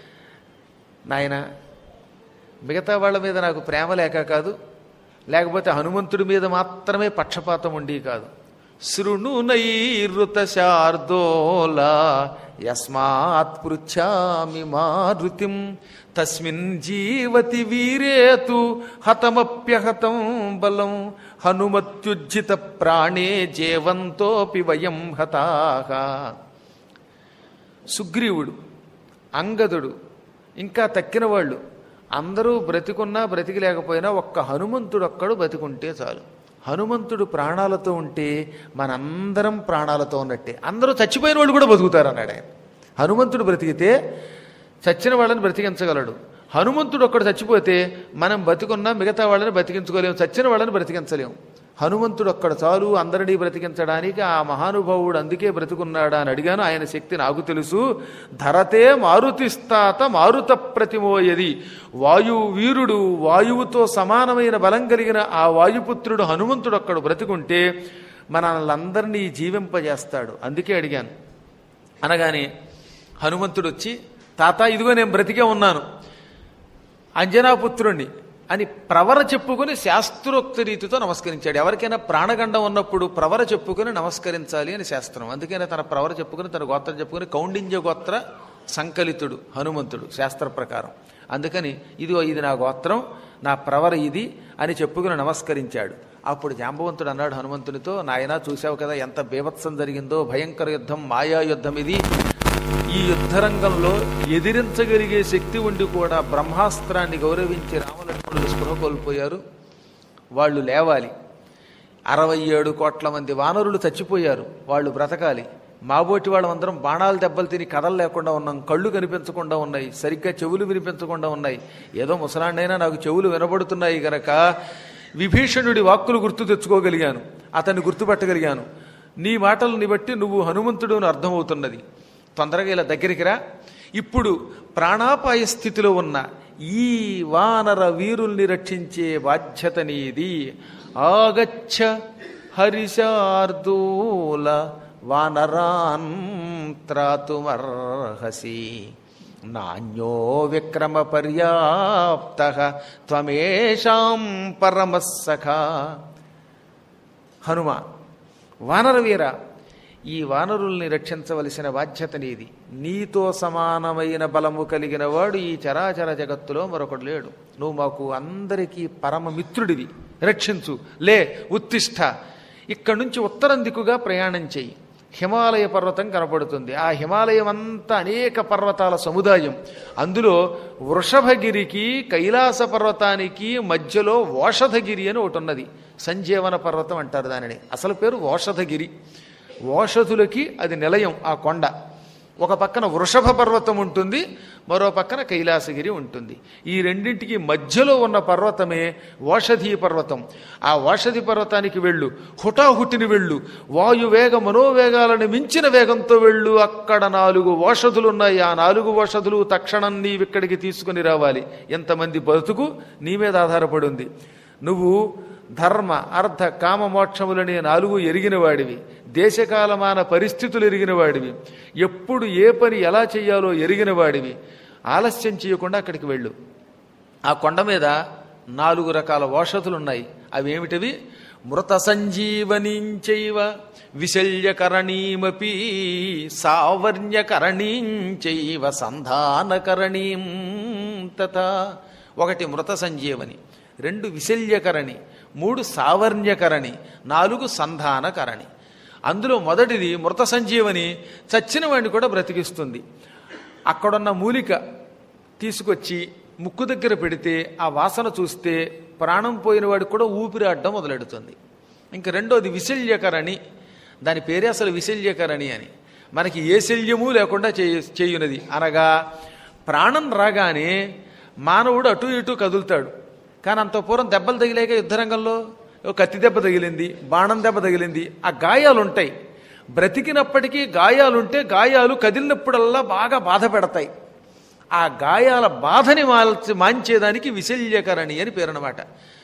నాయన మిగతా వాళ్ళ మీద నాకు ప్రేమ లేక కాదు లేకపోతే హనుమంతుడి మీద మాత్రమే పక్షపాతం ఉండి కాదు శృణు నైరుత శార్దోల యస్మాత్ పృచ్ఛామి మారుతిం తస్మిన్ జీవతి వీరేతు హతమప్యహతం బలం హనుమత్యుజ్జిత ప్రాణే జీవంతోపి వయం హతాహ సుగ్రీవుడు అంగదుడు ఇంకా తక్కిన వాళ్ళు అందరూ బ్రతికున్నా బ్రతికి లేకపోయినా ఒక్క హనుమంతుడు ఒక్కడు బ్రతికుంటే చాలు హనుమంతుడు ప్రాణాలతో ఉంటే మనందరం ప్రాణాలతో ఉన్నట్టే అందరూ చచ్చిపోయిన వాళ్ళు కూడా బతుకుతారు అన్నాడు ఆయన హనుమంతుడు బ్రతికితే చచ్చిన వాళ్ళని బ్రతికించగలడు హనుమంతుడు ఒక్కడు చచ్చిపోతే మనం బతికున్నా మిగతా వాళ్ళని బ్రతికించుకోలేము చచ్చిన వాళ్ళని బ్రతికించలేము హనుమంతుడు ఒక్కడ చాలు అందరినీ బ్రతికించడానికి ఆ మహానుభావుడు అందుకే బ్రతికున్నాడా అని అడిగాను ఆయన శక్తి నాకు తెలుసు ధరతే మారుతిస్తాత మారుత ప్రతిమోయది వాయు వీరుడు వాయువుతో సమానమైన బలం కలిగిన ఆ వాయుపుత్రుడు హనుమంతుడు ఒక్కడు బ్రతికుంటే మనల్ని జీవింపజేస్తాడు అందుకే అడిగాను అనగానే హనుమంతుడు వచ్చి తాత ఇదిగో నేను బ్రతికే ఉన్నాను అంజనాపుత్రుణ్ణి అని ప్రవర చెప్పుకొని శాస్త్రోక్త రీతితో నమస్కరించాడు ఎవరికైనా ప్రాణగండం ఉన్నప్పుడు ప్రవర చెప్పుకొని నమస్కరించాలి అని శాస్త్రం అందుకనే తన ప్రవర చెప్పుకొని తన గోత్రం చెప్పుకొని కౌండిన్య గోత్ర సంకలితుడు హనుమంతుడు శాస్త్ర ప్రకారం అందుకని ఇదిగో ఇది నా గోత్రం నా ప్రవర ఇది అని చెప్పుకుని నమస్కరించాడు అప్పుడు జాంబవంతుడు అన్నాడు హనుమంతునితో నాయనా చూశావు కదా ఎంత బీభత్సం జరిగిందో భయంకర యుద్ధం మాయా యుద్ధం ఇది ఈ యుద్ధరంగంలో ఎదిరించగలిగే శక్తి ఉండి కూడా బ్రహ్మాస్త్రాన్ని గౌరవించి రామలక్ష్మణులు స్పృహ కోల్పోయారు వాళ్ళు లేవాలి అరవై ఏడు కోట్ల మంది వానరులు చచ్చిపోయారు వాళ్ళు బ్రతకాలి మాబోటి వాళ్ళందరం బాణాలు దెబ్బలు తిని కథలు లేకుండా ఉన్నాం కళ్ళు కనిపించకుండా ఉన్నాయి సరిగ్గా చెవులు వినిపించకుండా ఉన్నాయి ఏదో ముసలాండైనా నాకు చెవులు వినబడుతున్నాయి గనక విభీషణుడి వాక్కులు గుర్తు తెచ్చుకోగలిగాను అతన్ని గుర్తుపట్టగలిగాను నీ మాటల్ని బట్టి నువ్వు హనుమంతుడు అని అర్థమవుతున్నది తొందరగా ఇలా దగ్గరికి రా ఇప్పుడు ప్రాణాపాయ స్థితిలో ఉన్న ఈ వానర వీరుల్ని రక్షించే బాధ్యత నీది ఆగచ్చ హరిశార్దూల వానరాన్ త్రాతుమర్హసి నాణ్యో విక్రమ పర్యాప్త త్వమేషాం పరమస్సఖా హనుమ వానరవీర ఈ వానరుల్ని రక్షించవలసిన బాధ్యత నీది నీతో సమానమైన బలము కలిగిన వాడు ఈ చరాచర జగత్తులో మరొకడు లేడు నువ్వు మాకు అందరికీ పరమ మిత్రుడివి రక్షించు లే ఉత్తిష్ట ఇక్కడి నుంచి ఉత్తరం దిక్కుగా ప్రయాణం చెయ్యి హిమాలయ పర్వతం కనపడుతుంది ఆ హిమాలయం అంతా అనేక పర్వతాల సముదాయం అందులో వృషభగిరికి కైలాస పర్వతానికి మధ్యలో ఓషధగిరి అని ఒకటి ఉన్నది సంజీవన పర్వతం అంటారు దానిని అసలు పేరు ఓషధగిరి ఓషధులకి అది నిలయం ఆ కొండ ఒక పక్కన వృషభ పర్వతం ఉంటుంది మరో పక్కన కైలాసగిరి ఉంటుంది ఈ రెండింటికి మధ్యలో ఉన్న పర్వతమే ఓషధీ పర్వతం ఆ ఓషధి పర్వతానికి వెళ్ళు హుటాహుటిని వెళ్ళు వాయువేగ మనోవేగాలను మించిన వేగంతో వెళ్ళు అక్కడ నాలుగు ఓషధులు ఉన్నాయి ఆ నాలుగు ఓషధులు తక్షణం నీవిక్కడికి తీసుకుని రావాలి ఎంతమంది బతుకు నీ మీద ఆధారపడి ఉంది నువ్వు ధర్మ అర్థ కామ మోక్షములనే నాలుగు ఎరిగిన వాడివి దేశకాలమాన పరిస్థితులు ఎరిగిన వాడివి ఎప్పుడు ఏ పని ఎలా చెయ్యాలో ఎరిగిన వాడివి ఆలస్యం చేయకుండా అక్కడికి వెళ్ళు ఆ కొండ మీద నాలుగు రకాల ఓషధులున్నాయి అవి ఏమిటివి మృత సంజీవనీంచైవ విశల్యకరణీమపి సావర్ణ్యకరణీంచైవ సంధానకరణీం తథా ఒకటి మృత సంజీవని రెండు విశల్యకరణి మూడు సావర్ణ్యకరణి నాలుగు సంధానకరణి అందులో మొదటిది మృత సంజీవని చచ్చిన వాడిని కూడా బ్రతికిస్తుంది అక్కడున్న మూలిక తీసుకొచ్చి ముక్కు దగ్గర పెడితే ఆ వాసన చూస్తే ప్రాణం పోయిన వాడికి కూడా ఊపిరి అడ్డం మొదలెడుతుంది ఇంక రెండోది విశల్యకరణి దాని పేరే అసలు విశల్యకరణి అని మనకి ఏ శల్యము లేకుండా చేయ చేయునది అనగా ప్రాణం రాగానే మానవుడు అటు ఇటు కదులుతాడు కానీ అంత పూర్వం దెబ్బలు తగిలేక యుద్ధరంగంలో ఓ కత్తి దెబ్బ తగిలింది బాణం దెబ్బ తగిలింది ఆ గాయాలు ఉంటాయి బ్రతికినప్పటికీ గాయాలుంటే గాయాలు కదిలినప్పుడల్లా బాగా బాధ పెడతాయి ఆ గాయాల బాధని మాల్చి మాంచేదానికి విశల్యకరణి అని పేరనమాట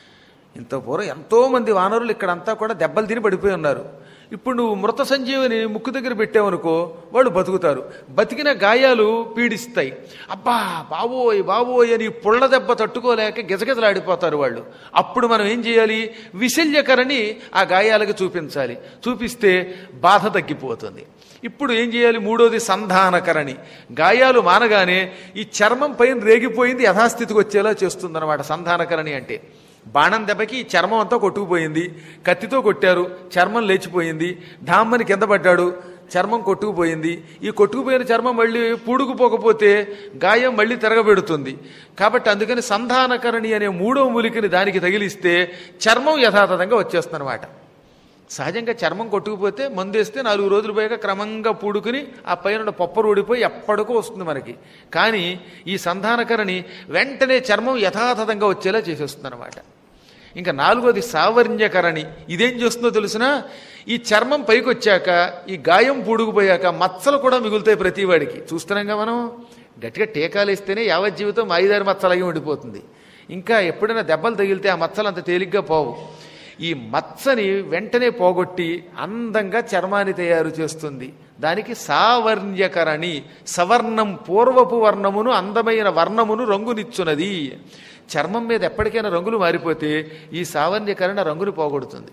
ఇంత పూర్వం ఎంతో మంది వానరులు ఇక్కడంతా కూడా దెబ్బలు తిని పడిపోయి ఉన్నారు ఇప్పుడు నువ్వు మృత సంజీవని ముక్కు దగ్గర పెట్టావనుకో వాళ్ళు బతుకుతారు బతికిన గాయాలు పీడిస్తాయి అబ్బా బావోయ్ బావోయ్ అని పుళ్ళ దెబ్బ తట్టుకోలేక గిజగిజలాడిపోతారు వాళ్ళు అప్పుడు మనం ఏం చేయాలి విశల్యకరని ఆ గాయాలకు చూపించాలి చూపిస్తే బాధ తగ్గిపోతుంది ఇప్పుడు ఏం చేయాలి మూడోది సంధానకరణి గాయాలు మానగానే ఈ చర్మం పైన రేగిపోయింది యథాస్థితికి వచ్చేలా చేస్తుందన్నమాట సంధానకరణి అంటే బాణం దెబ్బకి చర్మం అంతా కొట్టుకుపోయింది కత్తితో కొట్టారు చర్మం లేచిపోయింది ఢామ్మని కింద పడ్డాడు చర్మం కొట్టుకుపోయింది ఈ కొట్టుకుపోయిన చర్మం మళ్ళీ పూడుకుపోకపోతే గాయం మళ్ళీ తిరగబెడుతుంది కాబట్టి అందుకని సంధానకరణి అనే మూడో మూలికని దానికి తగిలిస్తే చర్మం యథాతథంగా వచ్చేస్తుందన్నమాట సహజంగా చర్మం కొట్టుకుపోతే మందేస్తే నాలుగు రోజులు పోయాక క్రమంగా పూడుకుని ఆ పైన పొప్పరు ఊడిపోయి ఎప్పటికో వస్తుంది మనకి కానీ ఈ సంధానకరణి వెంటనే చర్మం యథాతథంగా వచ్చేలా చేసేస్తుంది అనమాట ఇంకా నాలుగోది సావర్ణ్యకరణి ఇదేం చేస్తుందో తెలిసిన ఈ చర్మం పైకి వచ్చాక ఈ గాయం పూడుకుపోయాక మచ్చలు కూడా మిగులుతాయి ప్రతివాడికి చూస్తున్నాంగా మనం గట్టిగా టీకాలు ఇస్తేనే యావత్ జీవితం ఐదారు మచ్చలగి ఉండిపోతుంది ఇంకా ఎప్పుడైనా దెబ్బలు తగిలితే ఆ మచ్చలు అంత తేలిగ్గా పోవు ఈ మచ్చని వెంటనే పోగొట్టి అందంగా చర్మాన్ని తయారు చేస్తుంది దానికి సావర్ణ్యకరణి సవర్ణం పూర్వపు వర్ణమును అందమైన వర్ణమును రంగునిచ్చునది చర్మం మీద ఎప్పటికైనా రంగులు మారిపోతే ఈ సావర్ణ్యకరణ రంగుని పోగొడుతుంది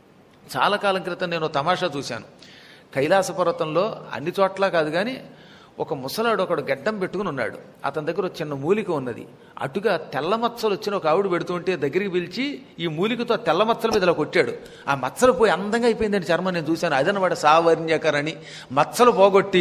చాలా కాలం క్రితం నేను తమాషా చూశాను కైలాస పర్వతంలో అన్ని చోట్ల కాదు కానీ ఒక ముసలాడు ఒకడు గడ్డం పెట్టుకుని ఉన్నాడు అతని దగ్గర ఒక చిన్న మూలిక ఉన్నది అటుగా తెల్ల మచ్చలు వచ్చిన ఒక ఆవిడ పెడుతుంటే దగ్గరికి పిలిచి ఈ మూలికతో ఆ తెల్ల మచ్చల మీద ఇలా కొట్టాడు ఆ మచ్చలు పోయి అందంగా అయిపోయిందని చర్మం నేను చూశాను అదనమాట సావర్ణ్యకరణి మచ్చలు పోగొట్టి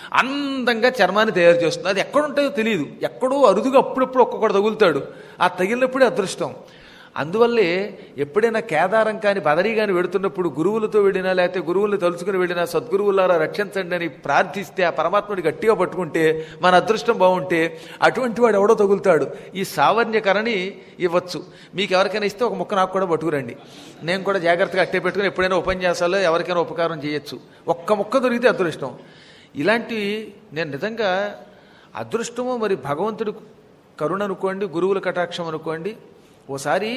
అందంగా చర్మాన్ని తయారు చేస్తుంది అది ఎక్కడుంటాయో తెలియదు ఎక్కడో అరుదుగా అప్పుడప్పుడు ఒక్కొక్కడు తగులుతాడు ఆ తగిలినప్పుడే అదృష్టం అందువల్లే ఎప్పుడైనా కేదారం కానీ బదరీ కానీ వెడుతున్నప్పుడు గురువులతో వెళ్ళినా లేకపోతే గురువులు తలుచుకుని వెళ్ళినా సద్గురువులారా రక్షించండి అని ప్రార్థిస్తే ఆ పరమాత్ముడి గట్టిగా పట్టుకుంటే మన అదృష్టం బాగుంటే అటువంటి వాడు ఎవడో తగులుతాడు ఈ సావర్ణ్యకరణి ఇవ్వచ్చు మీకు ఎవరికైనా ఇస్తే ఒక ముక్క నాకు కూడా పట్టుకురండి నేను కూడా జాగ్రత్తగా అట్టే పెట్టుకుని ఎప్పుడైనా ఉపన్యాసాల్లో ఎవరికైనా ఉపకారం చేయొచ్చు ఒక్క ముక్క దొరికితే అదృష్టం ఇలాంటివి నేను నిజంగా అదృష్టమో మరి భగవంతుడి కరుణ అనుకోండి గురువుల కటాక్షం అనుకోండి ఓసారి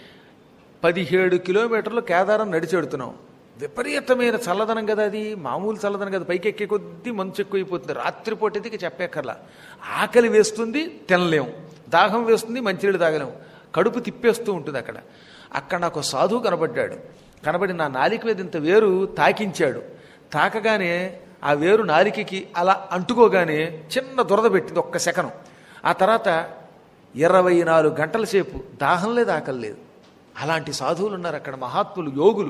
పదిహేడు కిలోమీటర్లు కేదారం నడిచెడుతున్నాం విపరీతమైన చల్లదనం కదా అది మామూలు చల్లదనం కదా పైకి ఎక్కే కొద్దీ మంచు ఎక్కువైపోతుంది రాత్రిపూట అయితే ఇక చెప్పేకర్లా ఆకలి వేస్తుంది తినలేం దాహం వేస్తుంది మంచినీళ్ళు తాగలేం కడుపు తిప్పేస్తూ ఉంటుంది అక్కడ అక్కడ నాకు ఒక సాధువు కనబడ్డాడు కనబడి నా నాలిక మీద ఇంత వేరు తాకించాడు తాకగానే ఆ వేరు నాలికకి అలా అంటుకోగానే చిన్న దురద పెట్టింది ఒక్క సెకనం ఆ తర్వాత ఇరవై నాలుగు గంటల సేపు దాహం లేదు ఆకలి లేదు అలాంటి సాధువులు ఉన్నారు అక్కడ మహాత్ములు యోగులు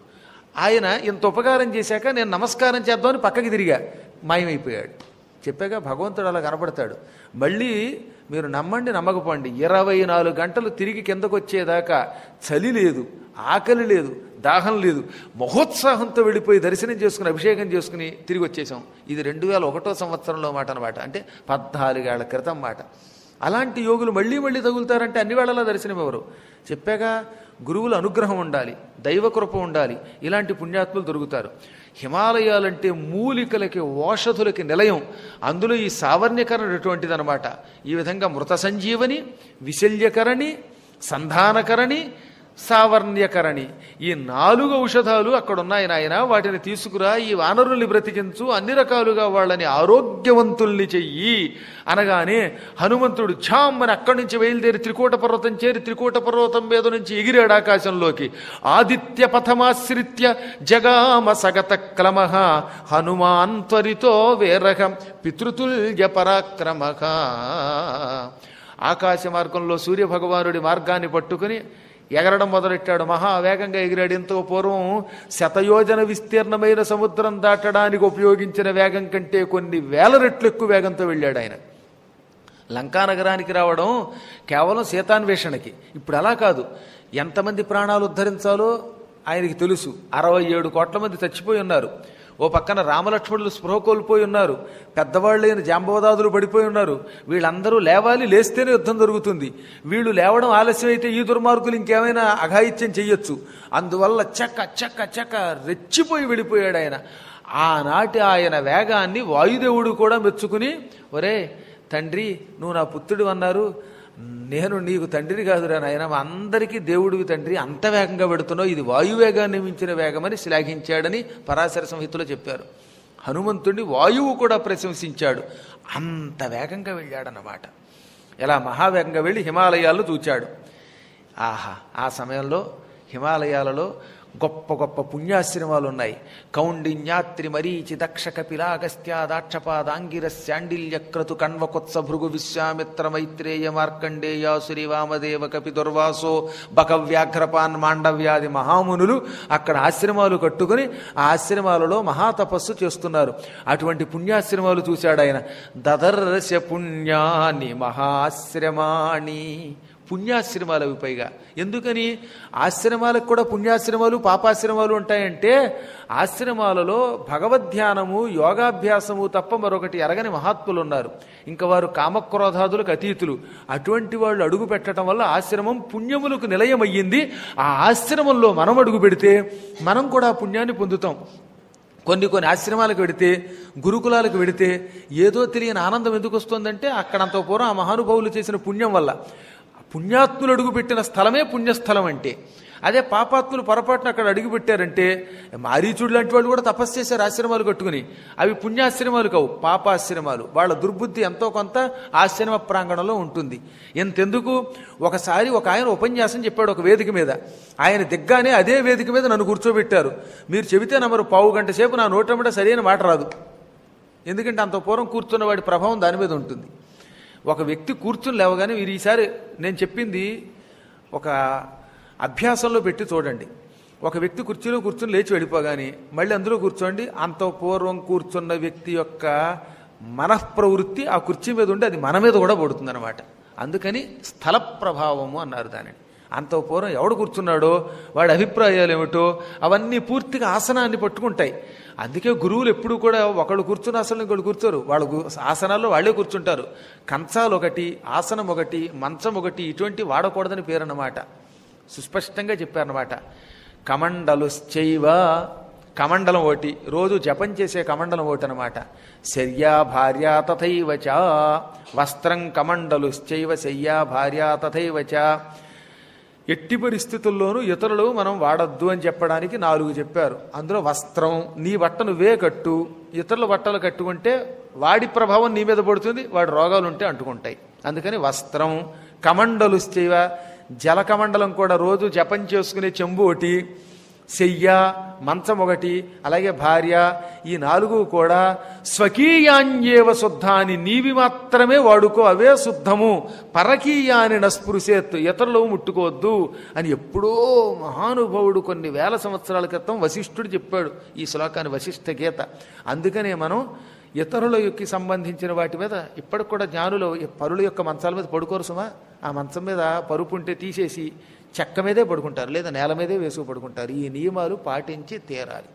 ఆయన ఇంత ఉపకారం చేశాక నేను నమస్కారం చేద్దామని పక్కకి తిరిగా మాయమైపోయాడు చెప్పాక భగవంతుడు అలా కనపడతాడు మళ్ళీ మీరు నమ్మండి నమ్మకపోండి ఇరవై నాలుగు గంటలు తిరిగి కిందకు వచ్చేదాకా చలి లేదు ఆకలి లేదు దాహం లేదు మహోత్సాహంతో వెళ్ళిపోయి దర్శనం చేసుకుని అభిషేకం చేసుకుని తిరిగి వచ్చేసాం ఇది రెండు వేల ఒకటో సంవత్సరంలో మాట అనమాట అంటే పద్నాలుగేళ్ల క్రితం మాట అలాంటి యోగులు మళ్ళీ మళ్ళీ తగులుతారంటే అన్ని వేళలా దర్శనం ఎవరు చెప్పాగా గురువుల అనుగ్రహం ఉండాలి దైవకృప ఉండాలి ఇలాంటి పుణ్యాత్ములు దొరుకుతారు హిమాలయాలంటే మూలికలకి ఓషధులకి నిలయం అందులో ఈ సావర్ణ్యకరణ ఎటువంటిది అనమాట ఈ విధంగా మృత సంజీవని విశల్యకరణి సంధానకరణి సావర్ణ్యకరణి ఈ నాలుగు ఔషధాలు అక్కడ ఉన్నాయి నాయన వాటిని తీసుకురా ఈ వానరుల్ని బ్రతికించు అన్ని రకాలుగా వాళ్ళని ఆరోగ్యవంతుల్ని చెయ్యి అనగానే హనుమంతుడు ఛామ్ అని అక్కడి నుంచి బయలుదేరి త్రికూట పర్వతం చేరి త్రికూట పర్వతం మీద నుంచి ఎగిరాడు ఆకాశంలోకి ఆదిత్య పథమాశ్రిత్య జగామ సగత క్రమ హనుమాన్ త్వరితో వేరహం పితృతుల్య పరాక్రమక ఆకాశ మార్గంలో సూర్యభగవానుడి మార్గాన్ని పట్టుకుని ఎగరడం మొదలెట్టాడు మహా వేగంగా ఎగిరాడు ఎంతో పూర్వం శతయోజన విస్తీర్ణమైన సముద్రం దాటడానికి ఉపయోగించిన వేగం కంటే కొన్ని వేల రెట్లు ఎక్కువ వేగంతో వెళ్ళాడు ఆయన లంకా నగరానికి రావడం కేవలం సీతాన్వేషణకి ఇప్పుడు అలా కాదు ఎంతమంది ప్రాణాలు ఉద్ధరించాలో ఆయనకి తెలుసు అరవై ఏడు కోట్ల మంది చచ్చిపోయి ఉన్నారు ఓ పక్కన రామలక్ష్మణులు స్పృహ కోల్పోయి ఉన్నారు పెద్దవాళ్ళైన జాంబవదాదులు పడిపోయి ఉన్నారు వీళ్ళందరూ లేవాలి లేస్తేనే యుద్ధం జరుగుతుంది వీళ్ళు లేవడం ఆలస్యం అయితే ఈ దుర్మార్గులు ఇంకేమైనా అఘాయిత్యం చెయ్యొచ్చు అందువల్ల చక్క చక్క చక్క రెచ్చిపోయి వెళ్ళిపోయాడు ఆయన ఆనాటి ఆయన వేగాన్ని వాయుదేవుడు కూడా మెచ్చుకుని ఒరే తండ్రి నువ్వు నా పుత్రుడు అన్నారు నేను నీకు తండ్రిని కాదురా నాయన మా అందరికీ దేవుడివి తండ్రి అంత వేగంగా పెడుతున్నావు ఇది వాయువేగాన్ని మించిన వేగమని శ్లాఘించాడని పరాశర సంహితలో చెప్పారు హనుమంతుడిని వాయువు కూడా ప్రశంసించాడు అంత వేగంగా వెళ్ళాడన్నమాట ఇలా మహావేగంగా వెళ్ళి హిమాలయాల్లో చూచాడు ఆహా ఆ సమయంలో హిమాలయాలలో గొప్ప గొప్ప పుణ్యాశ్రమాలు ఉన్నాయి కౌండిన్యాత్రి మరీచి దక్ష కపిలాగస్త్య దాక్షపాదాంగిర శాండిల్య క్రతు కణ్వకొత్స భృగు విశ్వామిత్ర మైత్రేయ మార్కండేయ సురి వామదేవ కపి దుర్వాసో బక వ్యాఘ్రపాన్ మాండవ్యాది మహామునులు అక్కడ ఆశ్రమాలు కట్టుకుని ఆ ఆశ్రమాలలో మహాతపస్సు చేస్తున్నారు అటువంటి పుణ్యాశ్రమాలు చూశాడు ఆయన దదర్శ పుణ్యాని మహాశ్రమాణి పుణ్యాశ్రమాలు అవి పైగా ఎందుకని ఆశ్రమాలకు కూడా పుణ్యాశ్రమాలు పాపాశ్రమాలు ఉంటాయంటే ఆశ్రమాలలో భగవద్ధ్యానము యోగాభ్యాసము తప్ప మరొకటి ఎరగని మహాత్ములు ఉన్నారు ఇంకా వారు కామక్రోధాదులకు అతీతులు అటువంటి వాళ్ళు అడుగు పెట్టడం వల్ల ఆశ్రమం పుణ్యములకు నిలయమయ్యింది ఆ ఆశ్రమంలో మనం అడుగు పెడితే మనం కూడా ఆ పుణ్యాన్ని పొందుతాం కొన్ని కొన్ని ఆశ్రమాలకు వెడితే గురుకులాలకు వెడితే ఏదో తెలియని ఆనందం ఎందుకు వస్తుందంటే అక్కడంత పూర్వం ఆ మహానుభావులు చేసిన పుణ్యం వల్ల పుణ్యాత్ములు అడుగుపెట్టిన స్థలమే పుణ్యస్థలం అంటే అదే పాపాత్ములు పొరపాటున అక్కడ అడుగుపెట్టారంటే మారీచుడు లాంటి వాళ్ళు కూడా తపస్సు చేశారు ఆశ్రమాలు కట్టుకుని అవి పుణ్యాశ్రమాలు కావు పాపాశ్రమాలు వాళ్ళ దుర్బుద్ధి ఎంతో కొంత ఆశ్రమ ప్రాంగణంలో ఉంటుంది ఎంతెందుకు ఒకసారి ఒక ఆయన ఉపన్యాసం చెప్పాడు ఒక వేదిక మీద ఆయన దిగ్గానే అదే వేదిక మీద నన్ను కూర్చోబెట్టారు మీరు చెబితే నమ్మరు పావు గంట సేపు నా నోటమిట సరైన మాట రాదు ఎందుకంటే అంత పూర్వం కూర్చున్న వాడి ప్రభావం దాని మీద ఉంటుంది ఒక వ్యక్తి కూర్చుని లేవగానే మీరు ఈసారి నేను చెప్పింది ఒక అభ్యాసంలో పెట్టి చూడండి ఒక వ్యక్తి కుర్చీలో కూర్చుని లేచి వెళ్ళిపోగానే మళ్ళీ అందులో కూర్చోండి అంత పూర్వం కూర్చున్న వ్యక్తి యొక్క మనఃప్రవృత్తి ఆ కుర్చీ మీద ఉండి అది మన మీద కూడా పడుతుందన్నమాట అందుకని స్థల ప్రభావము అన్నారు దానిని అంత పూర్వం ఎవడు కూర్చున్నాడో వాడి అభిప్రాయాలు ఏమిటో అవన్నీ పూర్తిగా ఆసనాన్ని పట్టుకుంటాయి అందుకే గురువులు ఎప్పుడు కూడా ఒకళ్ళు కూర్చున్న ఆసనం ఇంకోళ్ళు కూర్చోరు వాళ్ళు గు- ఆసనాల్లో వాళ్ళే కూర్చుంటారు కంచాలు ఒకటి ఆసనం ఒకటి మంచం ఒకటి ఇటువంటి వాడకూడదని పేరు అన్నమాట సుస్పష్టంగా చెప్పారన్నమాట కమండలుశ్చైవ కమండలం ఒకటి రోజు జపం చేసే కమండలం ఒకటి అనమాట శర్యా భార్య తథైవ చ వస్త్రం కమండలుశ్చైవ శయ్యా భార్య తథైవ చ ఎట్టి పరిస్థితుల్లోనూ ఇతరులు మనం వాడద్దు అని చెప్పడానికి నాలుగు చెప్పారు అందులో వస్త్రం నీ బట్ట నువ్వే కట్టు ఇతరుల బట్టలు కట్టుకుంటే వాడి ప్రభావం నీ మీద పడుతుంది వాడి రోగాలు ఉంటే అంటుకుంటాయి అందుకని వస్త్రం కమండలు చేయవ జలకమండలం కూడా రోజు జపం చేసుకునే చెంబు ఒకటి శయ్య మంచం ఒకటి అలాగే భార్య ఈ నాలుగు కూడా స్వకీయాన్యేవ శుద్ధాని నీవి మాత్రమే వాడుకో అవే శుద్ధము పరకీయాని నస్పృశేత్ ఇతరులు ముట్టుకోవద్దు అని ఎప్పుడో మహానుభావుడు కొన్ని వేల సంవత్సరాల క్రితం వశిష్ఠుడు చెప్పాడు ఈ శ్లోకాన్ని వశిష్ఠ గీత అందుకనే మనం ఇతరులకి సంబంధించిన వాటి మీద ఇప్పటికి కూడా జ్ఞానులు ఈ పరుల యొక్క మంచాల మీద పడుకోరు సుమా ఆ మంచం మీద పరుపు ఉంటే తీసేసి చెక్క మీదే పడుకుంటారు లేదా నేల మీదే వేసుకు పడుకుంటారు ఈ నియమాలు పాటించి తీరాలి